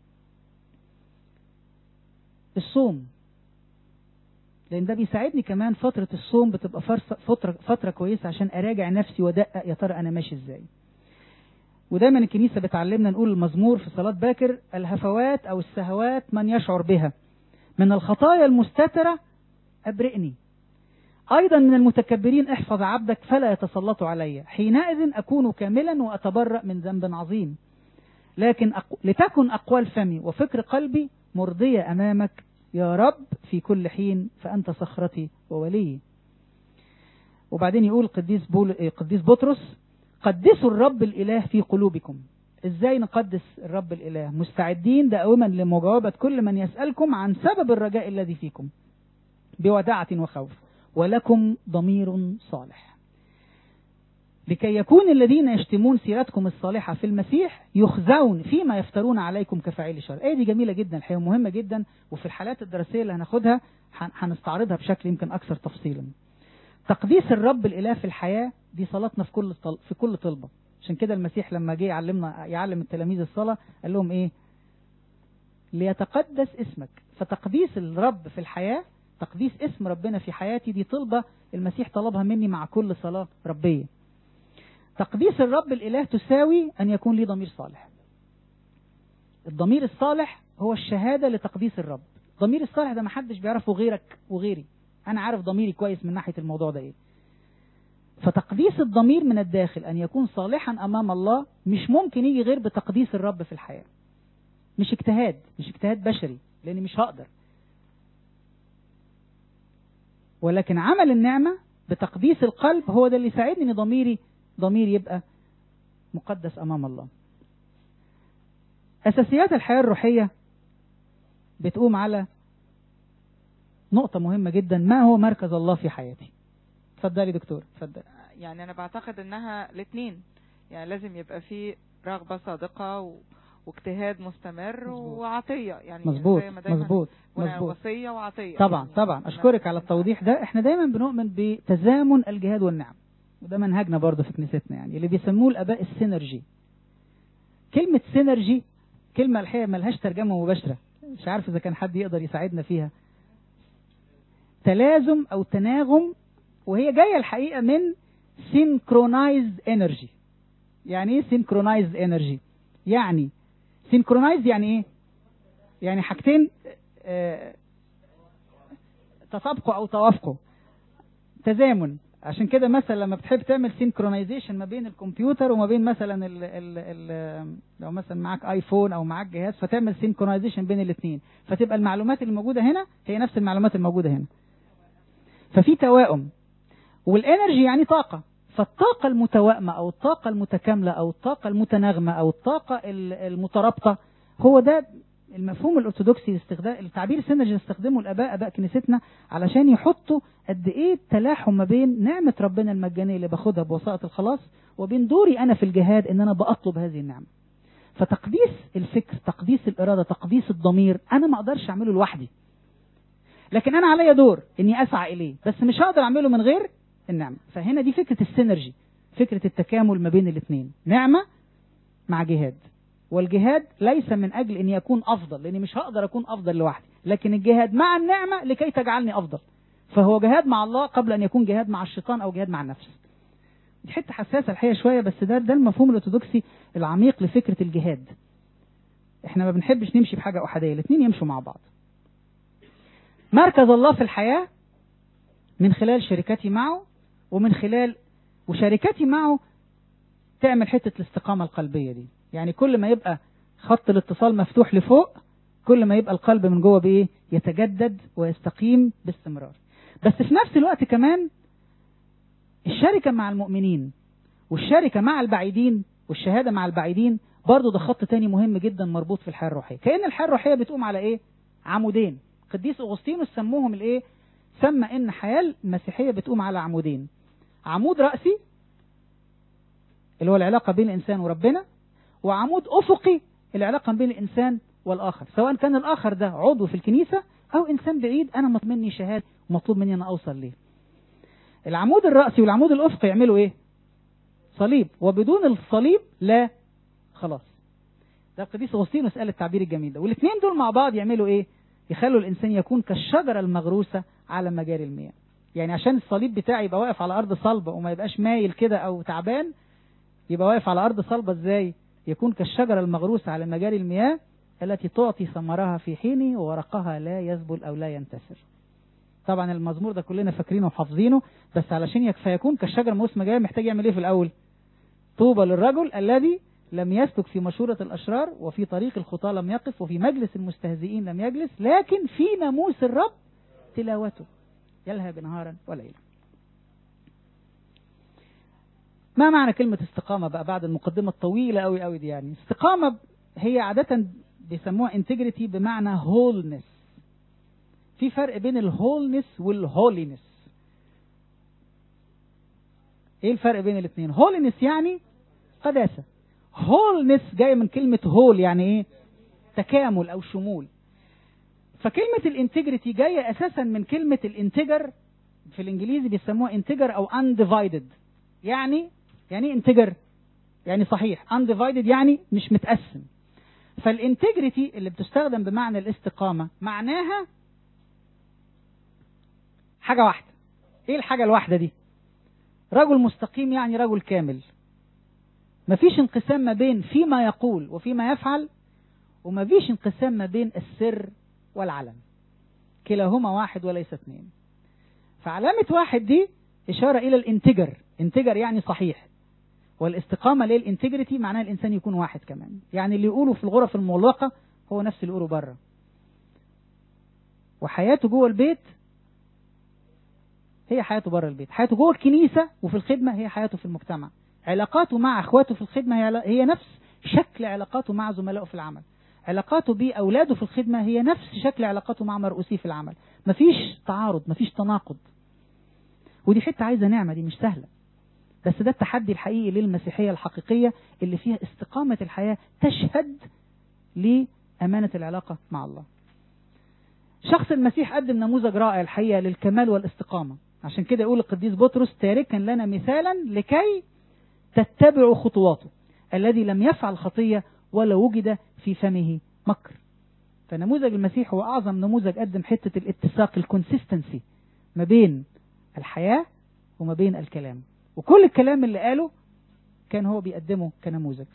الصوم لان ده بيساعدني كمان فترة الصوم بتبقى فترة فترة كويسة عشان اراجع نفسي وادقق يا ترى انا ماشي ازاي. ودايما الكنيسة بتعلمنا نقول المزمور في صلاة باكر الهفوات او السهوات من يشعر بها. من الخطايا المستترة ابرئني. ايضا من المتكبرين احفظ عبدك فلا يتسلطوا علي، حينئذ اكون كاملا واتبرأ من ذنب عظيم. لكن أق... لتكن اقوال فمي وفكر قلبي مرضية امامك يا رب في كل حين فأنت صخرتي وولي وبعدين يقول قديس, بول... قديس بطرس قدسوا الرب الإله في قلوبكم ازاي نقدس الرب الإله مستعدين دائما لمجاوبة كل من يسألكم عن سبب الرجاء الذي فيكم بوداعة وخوف ولكم ضمير صالح لكي يكون الذين يشتمون سيرتكم الصالحة في المسيح يخزون فيما يفترون عليكم كفاعل شر ايه دي جميلة جدا الحقيقة مهمة جدا وفي الحالات الدراسية اللي هناخدها هنستعرضها بشكل يمكن أكثر تفصيلا تقديس الرب الإله في الحياة دي صلاتنا في كل طل... في كل طلبة عشان كده المسيح لما جه يعلمنا يعلم التلاميذ الصلاة قال لهم ايه ليتقدس اسمك فتقديس الرب في الحياة تقديس اسم ربنا في حياتي دي طلبة المسيح طلبها مني مع كل صلاة ربية تقديس الرب الإله تساوي أن يكون لي ضمير صالح الضمير الصالح هو الشهادة لتقديس الرب الضمير الصالح ده محدش بيعرفه غيرك وغيري أنا عارف ضميري كويس من ناحية الموضوع ده إيه فتقديس الضمير من الداخل أن يكون صالحا أمام الله مش ممكن يجي غير بتقديس الرب في الحياة مش اجتهاد مش اجتهاد بشري لأني مش هقدر ولكن عمل النعمة بتقديس القلب هو ده اللي يساعدني ان ضميري ضمير يبقى مقدس امام الله اساسيات الحياة الروحية بتقوم على نقطة مهمة جدا ما هو مركز الله في حياتي اتفضلي دكتور اتفضل يعني انا بعتقد انها الاثنين يعني لازم يبقى في رغبة صادقة و... واجتهاد مستمر مظبوط. وعطية يعني مظبوط زي ما دايما مظبوط قلنا مظبوط وصية وعطية طبعا يعني طبعا اشكرك على التوضيح ده احنا دايما بنؤمن بتزامن الجهاد والنعم وده منهجنا برضه في كنيستنا يعني اللي بيسموه الاباء السينرجي كلمة سينرجي كلمة الحقيقة ملهاش ترجمة مباشرة مش عارف اذا كان حد يقدر يساعدنا فيها تلازم او تناغم وهي جاية الحقيقة من synchronized energy يعني ايه synchronized energy يعني synchronized يعني ايه يعني حاجتين آه، تطابقوا او توافقوا تزامن عشان كده مثلا لما بتحب تعمل سينكرونايزيشن ما بين الكمبيوتر وما بين مثلا ال ال ال لو مثلا معاك ايفون او معاك جهاز فتعمل سينكرونايزيشن بين الاثنين فتبقى المعلومات اللي موجوده هنا هي نفس المعلومات الموجوده هنا ففي توائم والانرجي يعني طاقه فالطاقه المتوائمه او الطاقه المتكامله او الطاقه المتناغمه او الطاقه ال- المترابطه هو ده المفهوم الارثوذكسي استخدام التعبير السينرجي اللي استخدمه الاباء اباء كنيستنا علشان يحطوا قد ايه التلاحم ما بين نعمه ربنا المجانيه اللي باخدها بوسائط الخلاص وبين دوري انا في الجهاد ان انا بطلب هذه النعمه فتقديس الفكر تقديس الاراده تقديس الضمير انا ما اقدرش اعمله لوحدي لكن انا عليا دور اني اسعى اليه بس مش هقدر اعمله من غير النعمه فهنا دي فكره السينرجي فكره التكامل ما بين الاثنين نعمه مع جهاد والجهاد ليس من اجل اني اكون افضل لاني مش هقدر اكون افضل لوحدي لكن الجهاد مع النعمه لكي تجعلني افضل فهو جهاد مع الله قبل ان يكون جهاد مع الشيطان او جهاد مع النفس دي حته حساسه الحقيقه شويه بس ده ده المفهوم الارثوذكسي العميق لفكره الجهاد احنا ما بنحبش نمشي بحاجه احاديه الاثنين يمشوا مع بعض مركز الله في الحياه من خلال شركتي معه ومن خلال وشركتي معه تعمل حته الاستقامه القلبيه دي يعني كل ما يبقى خط الاتصال مفتوح لفوق كل ما يبقى القلب من جوه بايه يتجدد ويستقيم باستمرار بس في نفس الوقت كمان الشركه مع المؤمنين والشركه مع البعيدين والشهاده مع البعيدين برضه ده خط تاني مهم جدا مربوط في الحياه الروحيه كأن الحياه الروحيه بتقوم على ايه عمودين قديس اغسطينوس سموهم الايه سمى ان الحياه المسيحيه بتقوم على عمودين عمود راسي اللي هو العلاقه بين الانسان وربنا وعمود افقي العلاقه بين الانسان والاخر سواء كان الاخر ده عضو في الكنيسه او انسان بعيد انا مطلوب مني شهاده ومطلوب مني انا اوصل ليه العمود الراسي والعمود الافقي يعملوا ايه صليب وبدون الصليب لا خلاص ده القديس اغسطينوس قال التعبير الجميل ده والاثنين دول مع بعض يعملوا ايه يخلوا الانسان يكون كالشجره المغروسه على مجاري المياه يعني عشان الصليب بتاعي يبقى واقف على ارض صلبه وما يبقاش مايل كده او تعبان يبقى واقف على ارض صلبه ازاي يكون كالشجره المغروسه على مجاري المياه التي تعطي ثمرها في حينه وورقها لا يذبل او لا ينتثر طبعا المزمور ده كلنا فاكرينه وحافظينه بس علشان يكفى يكون كالشجره موسم جاي محتاج يعمل ايه في الاول طوبى للرجل الذي لم يسلك في مشورة الأشرار وفي طريق الخطاة لم يقف وفي مجلس المستهزئين لم يجلس لكن في ناموس الرب تلاوته يلهب نهارا وليلا ما معنى كلمة استقامة بقى بعد المقدمة الطويلة أوي أوي دي يعني استقامة هي عادة بيسموها integrity بمعنى wholeness في فرق بين الهولنس والهولينس ايه الفرق بين الاثنين هولينس يعني قداسة هولنس جاية من كلمة هول يعني ايه تكامل او شمول فكلمة الانتجريتي جاية اساسا من كلمة الانتجر في الانجليزي بيسموها انتجر او undivided يعني يعني ايه انتجر يعني صحيح undivided يعني مش متقسم فالانتجريتي اللي بتستخدم بمعنى الاستقامة معناها حاجة واحدة ايه الحاجة الواحدة دي رجل مستقيم يعني رجل كامل مفيش انقسام ما بين فيما يقول وفيما يفعل ومفيش انقسام ما بين السر والعلن كلاهما واحد وليس اثنين فعلامة واحد دي إشارة إلى الانتجر انتجر يعني صحيح والاستقامة ليه الانتجريتي معناها الإنسان يكون واحد كمان يعني اللي يقوله في الغرف المغلقة هو نفس اللي يقوله بره وحياته جوه البيت هي حياته بره البيت حياته جوه الكنيسة وفي الخدمة هي حياته في المجتمع علاقاته مع اخواته في الخدمة هي هي نفس شكل علاقاته مع زملائه في العمل علاقاته بأولاده في الخدمة هي نفس شكل علاقاته مع مرؤوسيه في العمل مفيش تعارض مفيش تناقض ودي حتة عايزة نعمة دي مش سهلة بس ده التحدي الحقيقي للمسيحية الحقيقية اللي فيها استقامة الحياة تشهد لأمانة العلاقة مع الله شخص المسيح قدم نموذج رائع الحقيقة للكمال والاستقامة عشان كده يقول القديس بطرس تاركا لنا مثالا لكي تتبعوا خطواته الذي لم يفعل خطية ولا وجد في فمه مكر فنموذج المسيح هو أعظم نموذج قدم حتة الاتساق الكونسيستنسي ما بين الحياة وما بين الكلام وكل الكلام اللي قاله كان هو بيقدمه كنموذج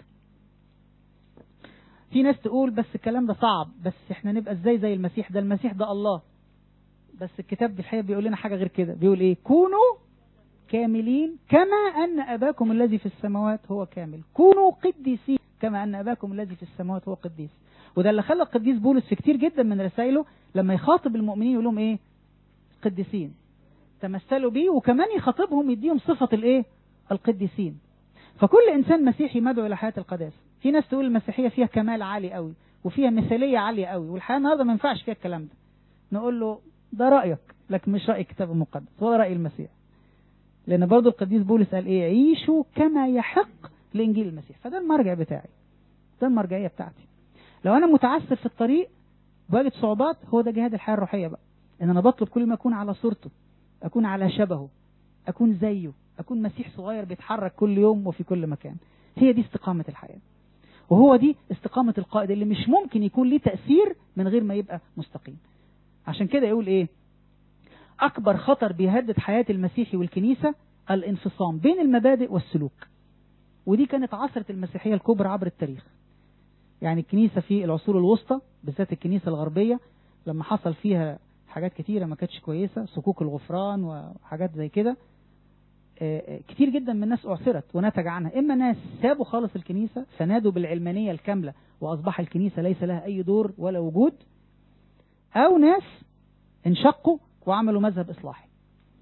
في ناس تقول بس الكلام ده صعب بس احنا نبقى ازاي زي المسيح ده المسيح ده الله بس الكتاب بالحقيقة بيقول لنا حاجة غير كده بيقول ايه كونوا كاملين كما أن أباكم الذي في السماوات هو كامل كونوا قديسين كما أن أباكم الذي في السماوات هو قديس وده اللي خلى القديس بولس في كتير جدا من رسائله لما يخاطب المؤمنين يقول لهم ايه قديسين تمثلوا بيه وكمان يخاطبهم يديهم صفة الايه القديسين فكل انسان مسيحي مدعو الى حياة القداسة في ناس تقول المسيحية فيها كمال عالي قوي وفيها مثالية عالية قوي والحياة النهارده ما ينفعش فيها الكلام ده نقول له ده رأيك لكن مش رأي الكتاب المقدس ولا رأي المسيح لأن برضو القديس بولس قال إيه عيشوا كما يحق لإنجيل المسيح فده المرجع بتاعي ده المرجعية بتاعتي لو أنا متعسر في الطريق بواجد صعوبات هو ده جهاد الحياة الروحية بقى إن أنا بطلب كل ما أكون على صورته أكون على شبهه أكون زيه أكون مسيح صغير بيتحرك كل يوم وفي كل مكان هي دي استقامة الحياة وهو دي استقامة القائد اللي مش ممكن يكون ليه تأثير من غير ما يبقى مستقيم عشان كده يقول ايه اكبر خطر بيهدد حياة المسيحي والكنيسة الانفصام بين المبادئ والسلوك ودي كانت عصرة المسيحية الكبرى عبر التاريخ يعني الكنيسة في العصور الوسطى بالذات الكنيسة الغربية لما حصل فيها حاجات كتيرة ما كانتش كويسة صكوك الغفران وحاجات زي كده كتير جدا من الناس أعثرت ونتج عنها إما ناس سابوا خالص الكنيسة فنادوا بالعلمانية الكاملة وأصبح الكنيسة ليس لها أي دور ولا وجود أو ناس انشقوا وعملوا مذهب إصلاحي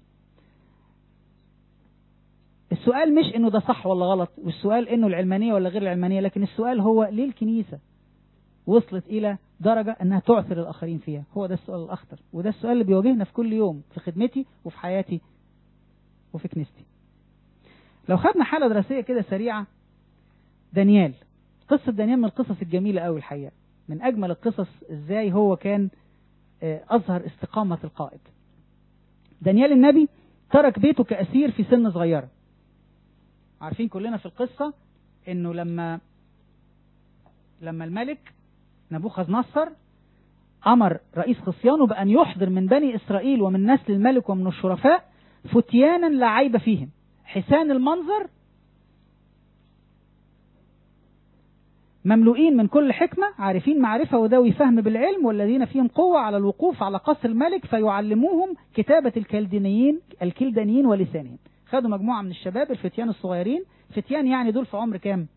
السؤال مش انه ده صح ولا غلط والسؤال انه العلمانية ولا غير العلمانية لكن السؤال هو ليه الكنيسة وصلت الى درجة انها تعثر الاخرين فيها هو ده السؤال الاخطر وده السؤال اللي بيواجهنا في كل يوم في خدمتي وفي حياتي وفي كنيستي لو خدنا حالة دراسية كده سريعة دانيال قصة دانيال من القصص الجميلة قوي الحقيقة من اجمل القصص ازاي هو كان اظهر استقامة القائد دانيال النبي ترك بيته كأسير في سن صغيرة عارفين كلنا في القصة انه لما لما الملك نبوخذ نصر امر رئيس خصيانه بان يحضر من بني اسرائيل ومن نسل الملك ومن الشرفاء فتيانا لا عيب فيهم حسان المنظر مملوئين من كل حكمة عارفين معرفة وذوي فهم بالعلم والذين فيهم قوة على الوقوف على قصر الملك فيعلموهم كتابة الكلدانيين الكلدانيين ولسانهم خدوا مجموعة من الشباب الفتيان الصغيرين فتيان يعني دول في عمر كام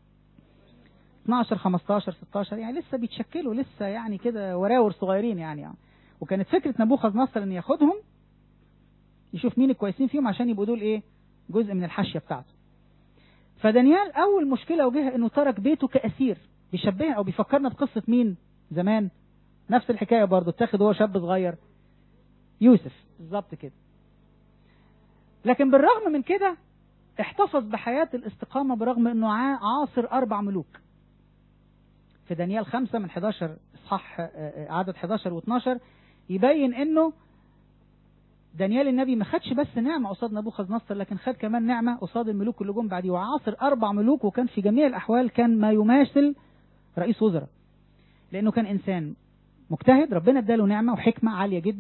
12 15 16 يعني لسه بيتشكلوا لسه يعني كده وراور صغيرين يعني, يعني وكانت فكرة نبوخذ نصر ان ياخدهم يشوف مين الكويسين فيهم عشان يبقوا دول ايه جزء من الحاشية بتاعته فدانيال اول مشكلة واجهها انه ترك بيته كأسير بيشبهها او بيفكرنا بقصة مين زمان نفس الحكاية برضه اتاخد هو شاب صغير يوسف بالظبط كده لكن بالرغم من كده احتفظ بحياة الاستقامة برغم انه عاصر اربع ملوك في دانيال خمسة من 11 اصحاح عدد 11 و12 يبين انه دانيال النبي ما خدش بس نعمة قصاد نبوخذ نصر لكن خد كمان نعمة قصاد الملوك اللي جم بعديه وعاصر أربع ملوك وكان في جميع الأحوال كان ما يماثل رئيس وزراء لأنه كان إنسان مجتهد ربنا اداله نعمة وحكمة عالية جدا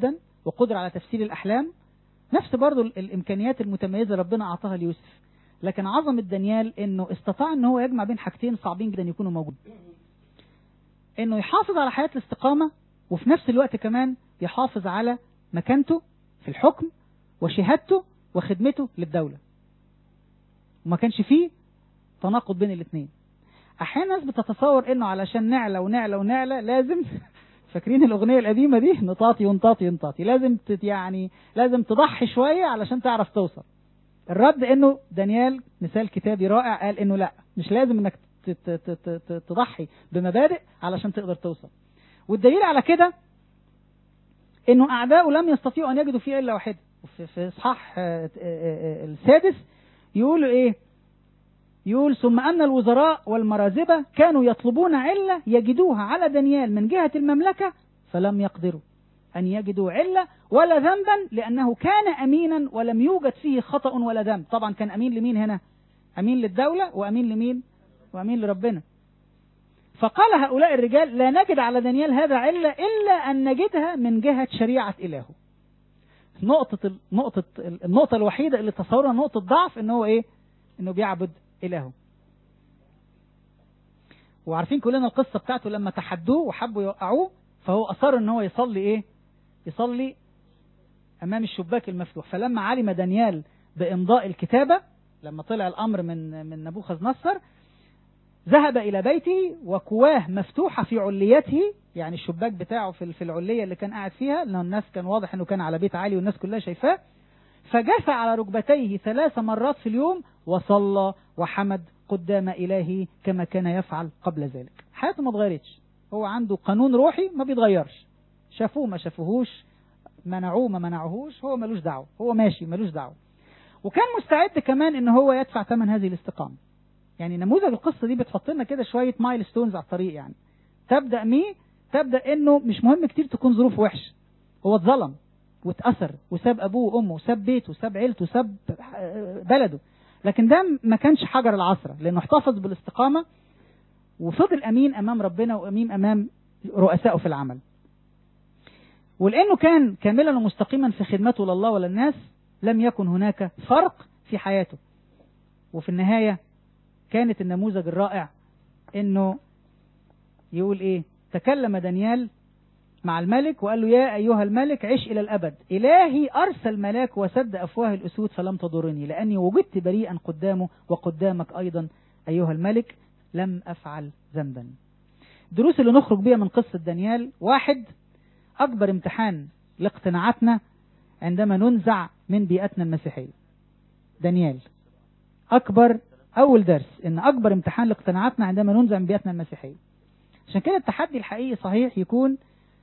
وقدرة على تفسير الأحلام نفس برضو ال- الإمكانيات المتميزة ربنا أعطاها ليوسف لكن عظمة دانيال إنه استطاع إن هو يجمع بين حاجتين صعبين جدا يكونوا موجودين إنه يحافظ على حياة الاستقامة وفي نفس الوقت كمان يحافظ على مكانته في الحكم وشهادته وخدمته للدولة وما كانش فيه تناقض بين الاثنين احيانا الناس بتتصور انه علشان نعلى ونعلى ونعلى لازم فاكرين الاغنيه القديمه دي نطاطي ونطاطي ونطاطي لازم تت يعني لازم تضحي شويه علشان تعرف توصل الرد انه دانيال مثال كتابي رائع قال انه لا مش لازم انك ت- ت- ت- ت- تضحي بمبادئ علشان تقدر توصل والدليل على كده انه اعداؤه لم يستطيعوا ان يجدوا فيه الا واحده في في اصحاح آه، آه، آه، السادس يقولوا ايه يقول ثم أن الوزراء والمرازبة كانوا يطلبون علة يجدوها على دانيال من جهة المملكة فلم يقدروا أن يجدوا علة ولا ذنبا لأنه كان أمينا ولم يوجد فيه خطأ ولا ذنب طبعا كان أمين لمين هنا أمين للدولة وأمين لمين وأمين لربنا فقال هؤلاء الرجال لا نجد على دانيال هذا علة إلا أن نجدها من جهة شريعة إلهه نقطة ال- نقطة ال- النقطة الوحيدة اللي تصورها نقطة ضعف إن هو إيه؟ إنه بيعبد إلهه وعارفين كلنا القصة بتاعته لما تحدوه وحبوا يوقعوه فهو أصر إن هو يصلي إيه؟ يصلي أمام الشباك المفتوح فلما علم دانيال بإمضاء الكتابة لما طلع الأمر من من نبوخذ نصر ذهب إلى بيته وكواه مفتوحة في عليته يعني الشباك بتاعه في في العلية اللي كان قاعد فيها لأن الناس كان واضح إنه كان على بيت عالي والناس كلها شايفاه فجثى على ركبتيه ثلاث مرات في اليوم وصلى وحمد قدام إلهه كما كان يفعل قبل ذلك حياته ما اتغيرتش هو عنده قانون روحي ما بيتغيرش شافوه ما شافوهوش منعوه ما منعوهوش هو ملوش دعوه هو ماشي ملوش دعوه وكان مستعد كمان ان هو يدفع ثمن هذه الاستقامه يعني نموذج القصه دي بتحط لنا كده شويه مايل ستونز على الطريق يعني تبدا مي تبدا انه مش مهم كتير تكون ظروف وحشه هو اتظلم واتأثر وساب أبوه وأمه وساب بيته وساب عيلته وساب بلده لكن ده ما كانش حجر العصرة لأنه احتفظ بالاستقامة وفضل أمين أمام ربنا وأمين أمام رؤسائه في العمل ولأنه كان كاملا ومستقيما في خدمته لله وللناس لم يكن هناك فرق في حياته وفي النهاية كانت النموذج الرائع انه يقول ايه تكلم دانيال مع الملك وقال له يا أيها الملك عش إلى الأبد إلهي أرسل ملاك وسد أفواه الأسود فلم تضرني لأني وجدت بريئا قدامه وقدامك أيضا أيها الملك لم أفعل ذنبا الدروس اللي نخرج بيها من قصة دانيال واحد أكبر امتحان لاقتناعاتنا عندما ننزع من بيئتنا المسيحية دانيال أكبر أول درس إن أكبر امتحان لاقتناعاتنا عندما ننزع من بيئتنا المسيحية عشان كده التحدي الحقيقي صحيح يكون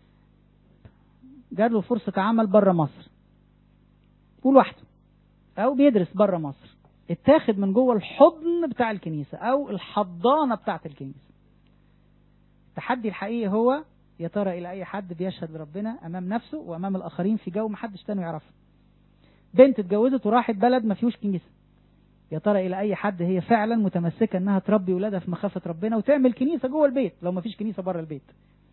جات له فرصة عمل بره مصر ولوحده أو بيدرس بره مصر اتاخد من جوه الحضن بتاع الكنيسة أو الحضانة بتاعة الكنيسة التحدي الحقيقي هو يا ترى إلى أي حد بيشهد لربنا أمام نفسه وأمام الآخرين في جو محدش تاني يعرفه بنت اتجوزت وراحت بلد ما فيهوش كنيسة يا ترى إلى أي حد هي فعلا متمسكة إنها تربي ولادها في مخافة ربنا وتعمل كنيسة جوه البيت لو ما فيش كنيسة بره البيت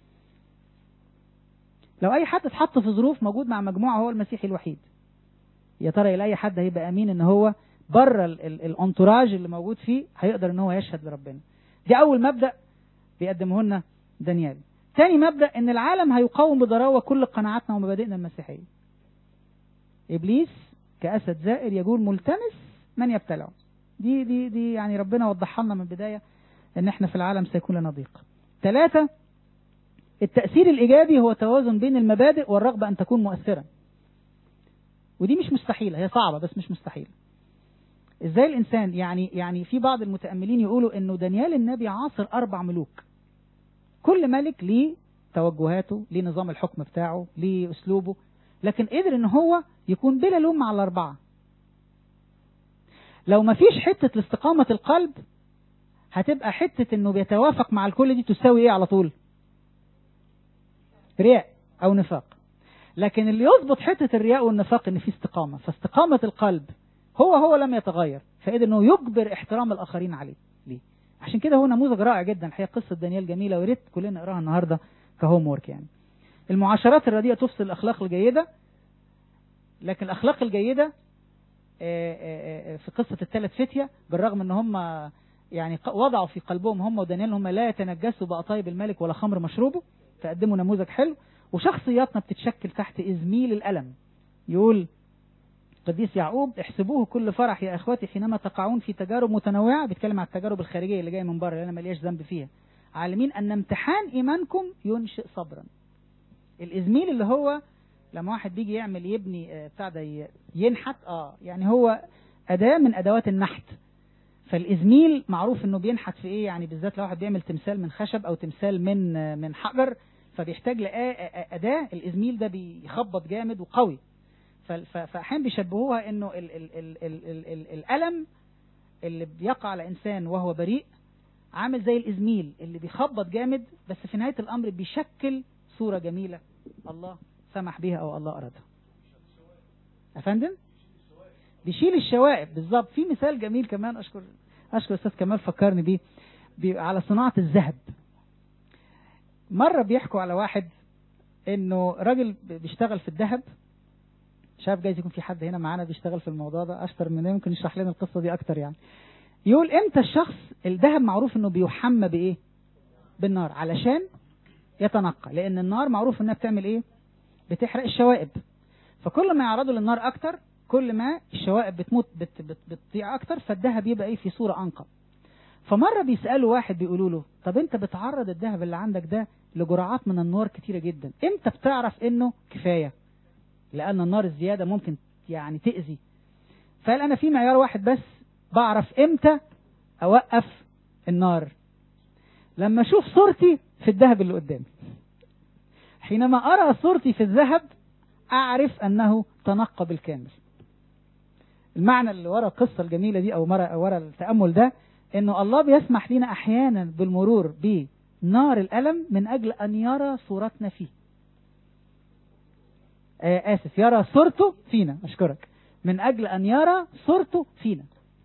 لو اي حد اتحط في ظروف موجود مع مجموعه هو المسيحي الوحيد يا ترى الى اي حد هيبقى امين ان هو بره الانتراج اللي موجود فيه هيقدر ان هو يشهد لربنا دي اول مبدا بيقدمه لنا دانيال تاني مبدا ان العالم هيقاوم بضراوه كل قناعاتنا ومبادئنا المسيحيه ابليس كاسد زائر يقول ملتمس من يبتلعه دي دي دي يعني ربنا وضحها لنا من البدايه ان احنا في العالم سيكون لنا ضيق ثلاثه التأثير الإيجابي هو توازن بين المبادئ والرغبة أن تكون مؤثرا ودي مش مستحيلة هي صعبة بس مش مستحيلة ازاي الانسان يعني يعني في بعض المتاملين يقولوا انه دانيال النبي عاصر اربع ملوك كل ملك ليه توجهاته ليه نظام الحكم بتاعه ليه اسلوبه لكن قدر ان هو يكون بلا لوم مع الاربعه لو ما فيش حته لاستقامه القلب هتبقى حته انه بيتوافق مع الكل دي تساوي ايه على طول رياء او نفاق لكن اللي يظبط حته الرياء والنفاق ان في استقامه فاستقامه القلب هو هو لم يتغير فقدر انه يجبر احترام الاخرين عليه ليه عشان كده هو نموذج رائع جدا الحقيقه قصه دانيال جميله ويا ريت كلنا نقراها النهارده كهوم وورك يعني المعاشرات الرديئه تفسد الاخلاق الجيده لكن الاخلاق الجيده آه، آه، آه، في قصه الثلاث فتيه بالرغم ان هم يعني ق- وضعوا في قلبهم هم ودانيال هم لا يتنجسوا بأطايب الملك ولا خمر مشروبه فقدموا نموذج حلو وشخصياتنا بتتشكل تحت إزميل الألم يقول قديس يعقوب احسبوه كل فرح يا اخواتي حينما تقعون في تجارب متنوعه بيتكلم عن التجارب الخارجيه اللي جايه من بره اللي انا مالياش ذنب فيها عالمين ان امتحان ايمانكم ينشئ صبرا الازميل اللي هو لما واحد بيجي يعمل يبني آه، بتاع ده ي- ينحت اه يعني هو اداه من ادوات النحت فالازميل معروف انه بينحت في ايه يعني بالذات لو واحد بيعمل تمثال من خشب او تمثال من آه، من حجر فبيحتاج لاداه الازميل ده بيخبط جامد وقوي ف- ف- فاحيانا بيشبهوها انه ال ال ال ال ال ال الالم اللي بيقع على انسان وهو بريء عامل زي الازميل اللي بيخبط جامد بس في نهايه الامر بيشكل صوره جميله الله سمح بيها او الله ارادها افندم بيشيل الشوائب بالظبط في مثال جميل كمان اشكر اشكر استاذ كمال فكرني بيه بي- على صناعه الذهب مره بيحكوا على واحد انه راجل بيشتغل في الذهب شايف جايز يكون في حد هنا معانا بيشتغل في الموضوع ده اشطر مننا ممكن يشرح لنا القصه دي اكتر يعني يقول امتى الشخص الذهب معروف انه بيحمى بايه بالنار علشان يتنقى لان النار معروف انها بتعمل ايه بتحرق الشوائب فكل ما يعرضوا للنار اكتر كل ما الشوائب بتموت بت بت بتضيع اكتر فالذهب يبقى ايه في صوره انقى فمره بيسالوا واحد بيقولوا له طب انت بتعرض الذهب اللي عندك ده لجرعات من النار كتيره جدا امتى بتعرف انه كفايه لان النار الزياده ممكن يعني تاذي فقال انا في معيار واحد بس بعرف امتى اوقف النار لما اشوف صورتي في الذهب اللي قدامي حينما ارى صورتي في الذهب اعرف انه تنقى بالكامل المعنى اللي ورا القصه الجميله دي او ورا ورا التامل ده انه الله بيسمح لنا احيانا بالمرور بنار الالم من اجل ان يرى صورتنا فيه آه اسف يرى صورته فينا اشكرك من اجل ان يرى صورته فينا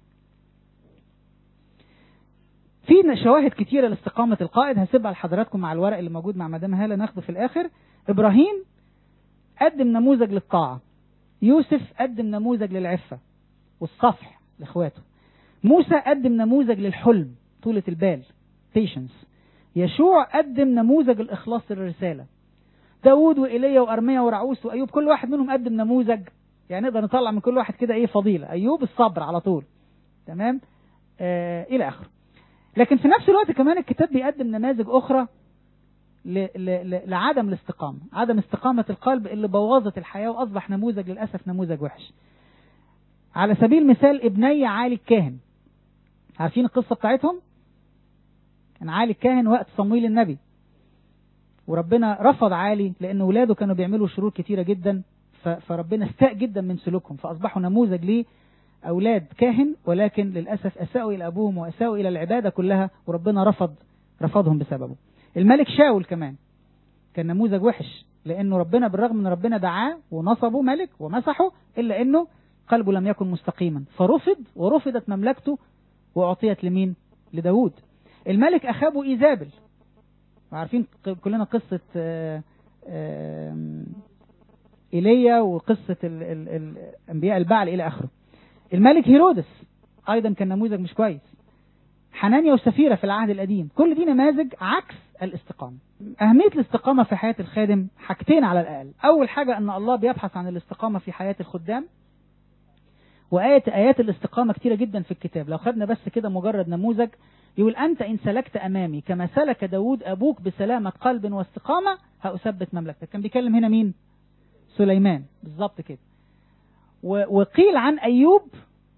في شواهد كتيرة لاستقامة القائد هسيبها لحضراتكم مع الورق اللي موجود مع مدام هالة ناخده في الآخر إبراهيم قدم نموذج للطاعة يوسف قدم نموذج للعفة والصفح لإخواته موسى قدم نموذج للحلم طولة البال patience يشوع قدم نموذج الإخلاص للرسالة داود وإيليا وأرميا ورعوس وأيوب كل واحد منهم قدم نموذج يعني نقدر نطلع من كل واحد كده إيه فضيلة أيوب الصبر على طول تمام آه إلى آخره لكن في نفس الوقت كمان الكتاب بيقدم نماذج أخرى ل... ل... ل... لعدم الاستقامة عدم استقامة القلب اللي بوظت الحياة وأصبح نموذج للأسف نموذج وحش على سبيل المثال ابني عالي الكاهن عارفين القصة بتاعتهم كان عالي الكاهن وقت صمويل النبي وربنا رفض عالي لأن ولاده كانوا بيعملوا شرور كتيرة جدا ف... فربنا استاء جدا من سلوكهم فأصبحوا نموذج ليه أولاد كاهن ولكن للأسف أساءوا إلى أبوهم وأساءوا إلى العبادة كلها وربنا رفض رفضهم بسببه الملك شاول كمان كان نموذج وحش لأنه ربنا بالرغم من ربنا دعاه ونصبه ملك ومسحه إلا أنه قلبه لم يكن مستقيما فرفض ورفضت مملكته وأعطيت لمين لداود الملك أخابه إيزابل وعارفين كلنا قصة آآ آآ إيليا وقصة ال ال ال أنبياء البعل إلى آخره الملك هيرودس ايضا كان نموذج مش كويس حنانيا وسفيرة في العهد القديم كل دي نماذج عكس الاستقامة أهمية الاستقامة في حياة الخادم حاجتين على الأقل أول حاجة أن الله بيبحث عن الاستقامة في حياة الخدام وآية آيات الاستقامة كتيرة جدا في الكتاب لو خدنا بس كده مجرد نموذج يقول أنت إن سلكت أمامي كما سلك داود أبوك بسلامة قلب واستقامة هأثبت مملكتك كان بيكلم هنا مين سليمان بالظبط كده وقيل عن أيوب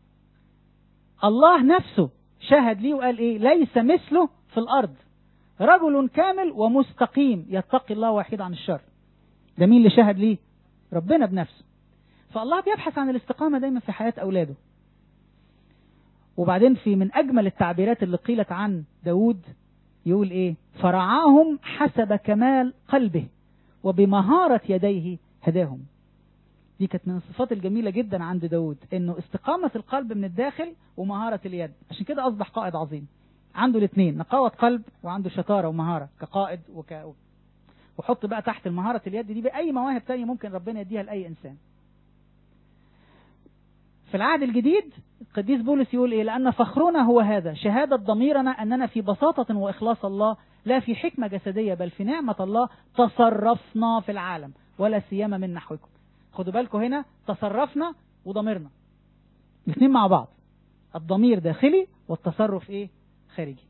الله نفسه شهد ليه وقال إيه ليس مثله في الأرض رجل كامل ومستقيم يتقي الله ويحيد عن الشر ده مين اللي شهد ليه ربنا بنفسه فالله بيبحث عن الاستقامة دايما في حياة أولاده وبعدين في من أجمل التعبيرات اللي قيلت عن داود يقول إيه فرعاهم حسب كمال قلبه وبمهارة يديه هداهم دي كانت من الصفات الجميلة جدا عند داود انه استقامة القلب من الداخل ومهارة اليد عشان كده اصبح قائد عظيم عنده الاثنين نقاوة قلب وعنده شطارة ومهارة كقائد وك... وحط بقى تحت المهارة اليد دي بأي مواهب تانية ممكن ربنا يديها لأي إنسان في العهد الجديد القديس بولس يقول ايه لان فخرنا هو هذا شهادة ضميرنا اننا في بساطة واخلاص الله لا في حكمة جسدية بل في نعمة الله تصرفنا في العالم ولا سيما من نحوكم خدوا بالكم هنا تصرفنا وضميرنا الاثنين مع بعض الضمير داخلي والتصرف ايه خارجي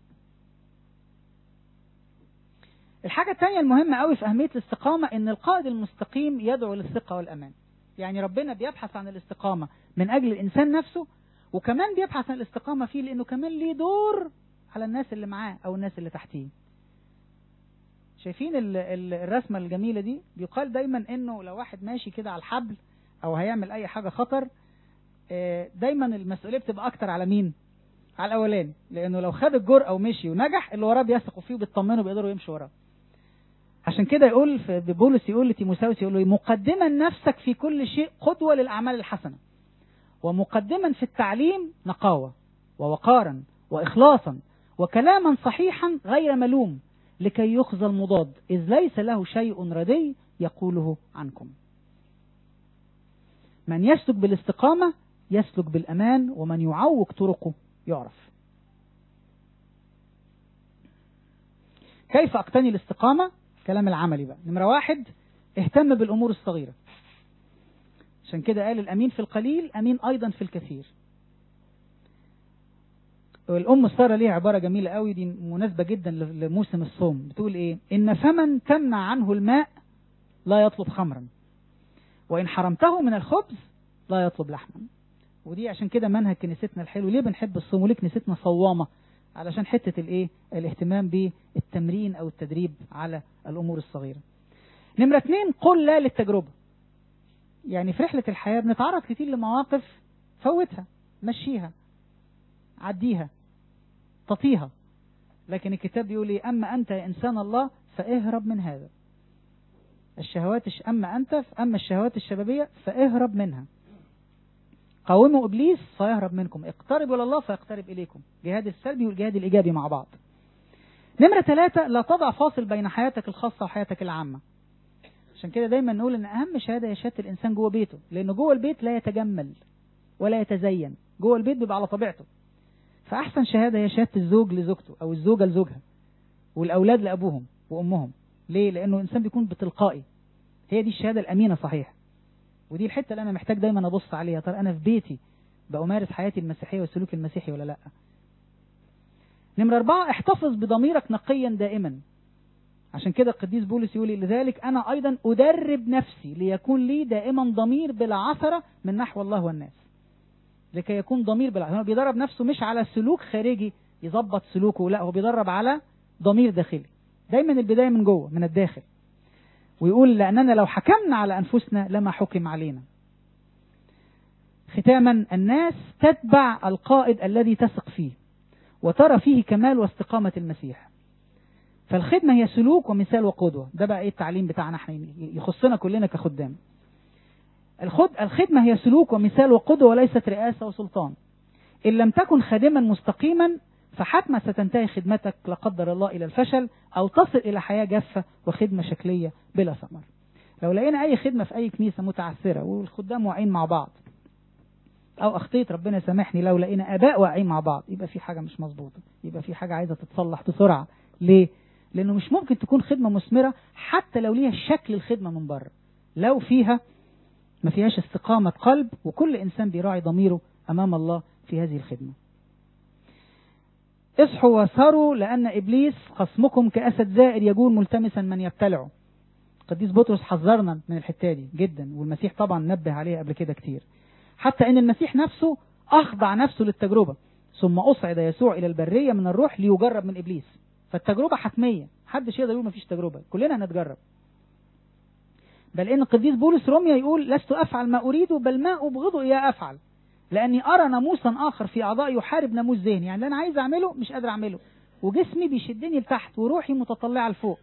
الحاجة الثانية المهمة قوي في أهمية الاستقامة إن القائد المستقيم يدعو للثقة والأمان يعني ربنا بيبحث عن الاستقامة من أجل الإنسان نفسه وكمان بيبحث عن الاستقامة فيه لأنه كمان ليه دور على الناس اللي معاه أو الناس اللي تحتيه شايفين ال- ال- الرسمة الجميلة دي بيقال دايما إنه لو واحد ماشي كده على الحبل أو هيعمل أي حاجة خطر آه، دايما المسؤولية بتبقى أكتر على مين؟ على الأولاني لأنه لو خد الجرأة ومشي ونجح اللي وراه بيثقوا فيه وبيطمنوا بيقدروا يمشوا وراه عشان كده يقول في بولس يقول لتيموثاوس يقول له مقدما نفسك في كل شيء قدوة للأعمال الحسنة ومقدما في التعليم نقاوة ووقارا وإخلاصا وكلاما صحيحا غير ملوم لكي يخزى المضاد إذ ليس له شيء ردي يقوله عنكم من يسلك بالاستقامة يسلك بالأمان ومن يعوق طرقه يعرف كيف أقتني الاستقامة كلام العملي بقى نمرة واحد اهتم بالأمور الصغيرة عشان كده قال الأمين في القليل أمين أيضا في الكثير الأم سارة ليها عبارة جميلة قوي دي مناسبة جدا لموسم الصوم بتقول إيه إن فمن تمنع عنه الماء لا يطلب خمرا وإن حرمته من الخبز لا يطلب لحما ودي عشان كده منهج كنيستنا الحلو ليه بنحب الصوم وليه كنيستنا صوامة علشان حتة الايه الاهتمام بالتمرين او التدريب على الامور الصغيرة نمرة اتنين قل لا للتجربة يعني في رحلة الحياة بنتعرض كتير لمواقف فوتها مشيها عديها تطيها لكن الكتاب بيقول ايه اما انت يا انسان الله فاهرب من هذا الشهوات الش... اما انت اما الشهوات الشبابية فاهرب منها قاوموا ابليس فيهرب منكم اقتربوا الى الله فيقترب اليكم جهاد السلبي والجهاد الايجابي مع بعض نمرة ثلاثة لا تضع فاصل بين حياتك الخاصة وحياتك العامة عشان كده دايما نقول ان اهم شهادة هي شهادة الانسان جوه بيته لانه جوه البيت لا يتجمل ولا يتزين جوه البيت بيبقى على طبيعته فاحسن شهادة هي شهادة الزوج لزوجته او الزوجة لزوجها والاولاد لابوهم وامهم ليه لانه الانسان بيكون بتلقائي هي دي الشهادة الامينة صحيح ودي الحته اللي انا محتاج دايما ابص عليها ترى انا في بيتي بأمارس حياتي المسيحيه والسلوك المسيحي ولا لا نمرة أربعة احتفظ بضميرك نقيا دائما عشان كده القديس بولس يقول لذلك أنا أيضا أدرب نفسي ليكون لي دائما ضمير بلا عثرة من نحو الله والناس لكي يكون ضمير بلا عثرة هو بيدرب نفسه مش على سلوك خارجي يظبط سلوكه لا هو بيدرب على ضمير داخلي دايما البداية من جوه من الداخل ويقول لأننا لو حكمنا على أنفسنا لما حكم علينا ختاما الناس تتبع القائد الذي تثق فيه وترى فيه كمال واستقامة المسيح فالخدمة هي سلوك ومثال وقدوة ده بقى ايه التعليم بتاعنا احنا يخصنا كلنا كخدام الخد الخدمة هي سلوك ومثال وقدوة وليست رئاسة وسلطان إن لم تكن خادما مستقيما فحتما ستنتهي خدمتك لا قدر الله إلى الفشل أو تصل إلى حياة جافة وخدمة شكلية بلا ثمر لو لقينا أي خدمة في أي كنيسة متعثرة والخدام واقعين مع بعض أو أخطيت ربنا سامحني لو لقينا آباء واقعين مع بعض يبقى في حاجة مش مظبوطة يبقى في حاجة عايزة تتصلح بسرعة ليه؟ لأنه مش ممكن تكون خدمة مثمرة حتى لو ليها شكل الخدمة من بره لو فيها ما فيهاش استقامة قلب وكل إنسان بيراعي ضميره أمام الله في هذه الخدمة اصحوا واسهروا لأن إبليس خصمكم كأسد زائر يجول ملتمسا من يبتلعه قديس بطرس حذرنا من الحتة دي جدا والمسيح طبعا نبه عليها قبل كده كتير حتى ان المسيح نفسه اخضع نفسه للتجربة ثم اصعد يسوع الى البرية من الروح ليجرب من ابليس فالتجربة حتمية محدش يقدر يقول مفيش تجربة كلنا هنتجرب بل ان القديس بولس روميا يقول لست افعل ما اريد بل ما ابغضه اياه افعل لاني ارى ناموسا اخر في اعضائي يحارب ناموس ذهني يعني اللي انا عايز اعمله مش قادر اعمله وجسمي بيشدني لتحت وروحي متطلعه لفوق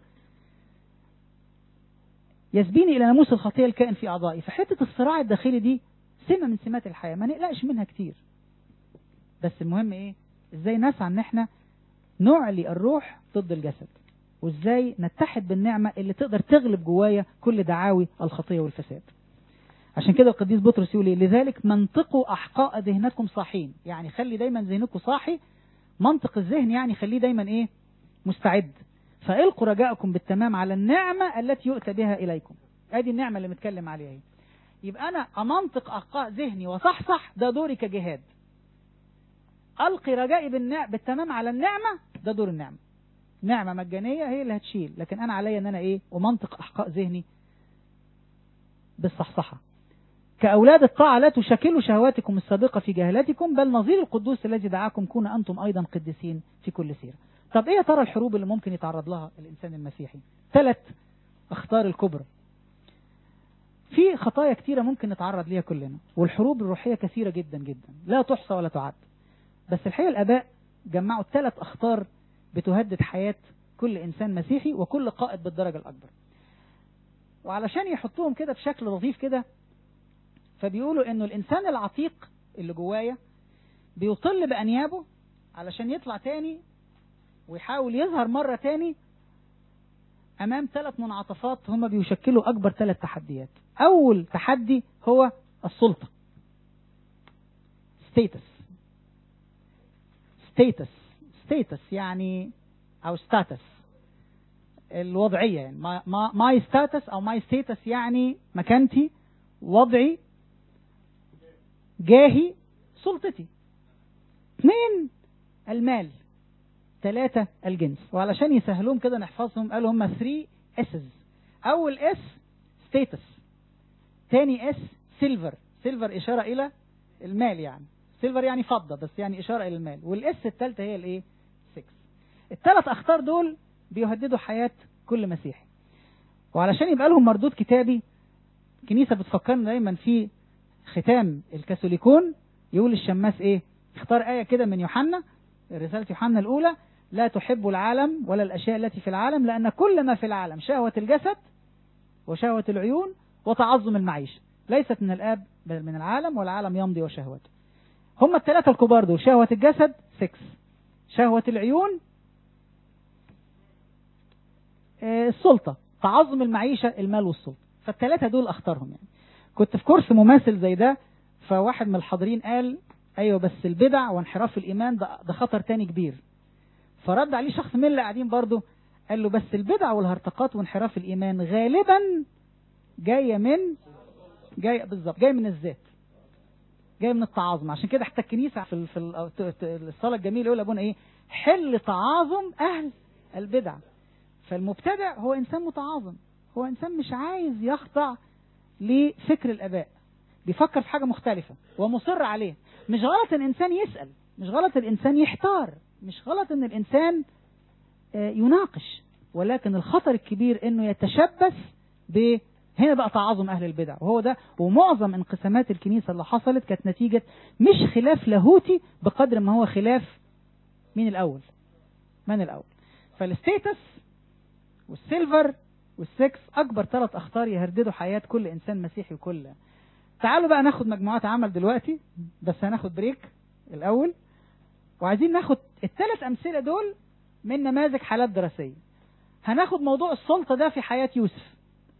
يسبيني الى ناموس الخطيه الكائن في اعضائي فحته الصراع الداخلي دي سمه من سمات الحياه ما نقلقش منها كتير بس المهم ايه ازاي نسعى ان احنا نعلي الروح ضد الجسد وازاي نتحد بالنعمه اللي تقدر تغلب جوايا كل دعاوي الخطيه والفساد عشان كده القديس بطرس يقول ايه لذلك منطقوا احقاء ذهنكم صاحين يعني خلي دايما ذهنكم صاحي منطق الذهن يعني خليه دايما ايه مستعد فالقوا رجاءكم بالتمام على النعمة التي يؤتى بها إليكم ادي النعمة اللي متكلم عليها اهي يبقى أنا أمنطق أحقاء ذهني وصحصح ده دوري كجهاد ألقي رجائي بالنع... بالتمام على النعمة ده دور النعمة نعمة مجانية هي اللي هتشيل لكن أنا عليا أن أنا إيه أمنطق أحقاء ذهني بالصحصحة كأولاد الطاعة لا تشكلوا شهواتكم السابقة في جهلتكم بل نظير القدوس الذي دعاكم كونوا أنتم أيضا قديسين في كل سيرة طب إيه يا ترى الحروب اللي ممكن يتعرض لها الإنسان المسيحي ثلاث أخطار الكبرى في خطايا كتيرة ممكن نتعرض ليها كلنا والحروب الروحية كثيرة جدا جدا لا تحصى ولا تعد بس الحقيقة الآباء جمعوا ثلاث أخطار بتهدد حياة كل إنسان مسيحي وكل قائد بالدرجة الأكبر وعلشان يحطوهم كده بشكل لطيف كده فبيقولوا انه الانسان العتيق اللي جوايا بيطل بانيابه علشان يطلع تاني ويحاول يظهر مرة تاني امام ثلاث منعطفات هم بيشكلوا اكبر ثلاث تحديات اول تحدي هو السلطة ستيتس ستيتس ستيتس يعني او ستاتس الوضعية يعني ماي ستاتس او ماي ستيتس يعني مكانتي وضعي جاهي سلطتي اثنين المال ثلاثة الجنس وعلشان يسهلوهم كده نحفظهم قالوا هم 3 اسز اول اس ستيتس تاني اس سيلفر سيلفر اشارة الى المال يعني سيلفر يعني فضة بس يعني اشارة الى المال والاس الثالثة هي الايه 6 الثلاث اخطار دول بيهددوا حياة كل مسيحي وعلشان يبقى لهم مردود كتابي الكنيسة بتفكرنا دايما في ختام الكاثوليكون يقول الشماس ايه اختار آية كده من يوحنا رسالة يوحنا الأولى لا تحب العالم ولا الأشياء التي في العالم لأن كل ما في العالم شهوة الجسد وشهوة العيون وتعظم المعيشة ليست من الآب بل من العالم والعالم يمضي وشهوته هم الثلاثة الكبار دول شهوة الجسد 6 شهوة العيون السلطة تعظم المعيشة المال والسلطة فالثلاثة دول اختارهم يعني كنت في كورس مماثل زي ده فواحد من الحاضرين قال ايوه بس البدع وانحراف الايمان ده, ده خطر تاني كبير فرد عليه شخص من اللي قاعدين برضه قال له بس البدع والهرطقات وانحراف الايمان غالبا جايه من جايه بالظبط جايه من الذات جايه من التعاظم عشان كده حتى الكنيسه في في الصلاه الجميله يقول ابونا ايه حل تعاظم اهل البدع فالمبتدع هو انسان متعاظم هو انسان مش عايز يخضع لفكر الاباء بيفكر في حاجه مختلفه ومصر عليه مش غلط ان الانسان يسال مش غلط الانسان يحتار مش غلط ان الانسان يناقش ولكن الخطر الكبير انه يتشبث ب هنا بقى تعاظم اهل البدع وهو ده ومعظم انقسامات الكنيسه اللي حصلت كانت نتيجه مش خلاف لاهوتي بقدر ما هو خلاف مين الاول من الاول فالستيتس والسيلفر والسكس اكبر ثلاث اخطار يهددوا حياه كل انسان مسيحي وكل تعالوا بقى ناخد مجموعات عمل دلوقتي بس هناخد بريك الاول وعايزين ناخد الثلاث امثله دول من نماذج حالات دراسيه هناخد موضوع السلطه ده في حياه يوسف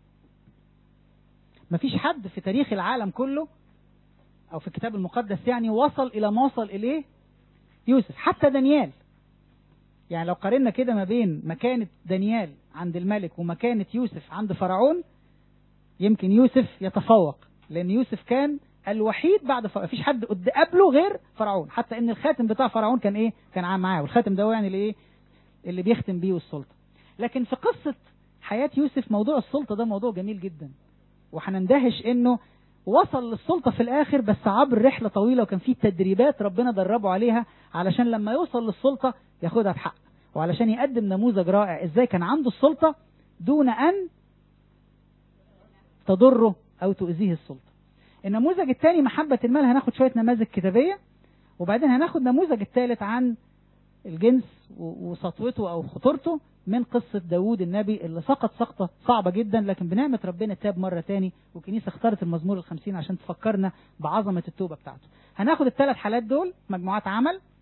مفيش حد في تاريخ العالم كله او في الكتاب المقدس يعني وصل الى ما وصل اليه يوسف حتى دانيال يعني لو قارنا كده ما بين مكانة دانيال عند الملك ومكانة يوسف عند فرعون يمكن يوسف يتفوق لأن يوسف كان الوحيد بعد فرعون مفيش حد قد قبله غير فرعون حتى ان الخاتم بتاع فرعون كان ايه كان معاه والخاتم ده هو يعني اللي ايه اللي بيختم بيه السلطة لكن في قصة حياة يوسف موضوع السلطة ده موضوع جميل جدا وهنندهش انه وصل للسلطة في الاخر بس عبر رحلة طويلة وكان في تدريبات ربنا دربه عليها علشان لما يوصل للسلطة ياخدها بحق وعلشان يقدم نموذج رائع ازاي كان عنده السلطة دون ان تضره او تؤذيه السلطة النموذج الثاني محبة المال هناخد شوية نماذج كتابية وبعدين هناخد نموذج الثالث عن الجنس وسطوته او خطورته من قصة داوود النبي اللي سقط سقطة صعبة جدا لكن بنعمة ربنا تاب مرة تاني والكنيسة اختارت المزمور الخمسين عشان تفكرنا بعظمة التوبة بتاعته هناخد الثلاث حالات دول مجموعات عمل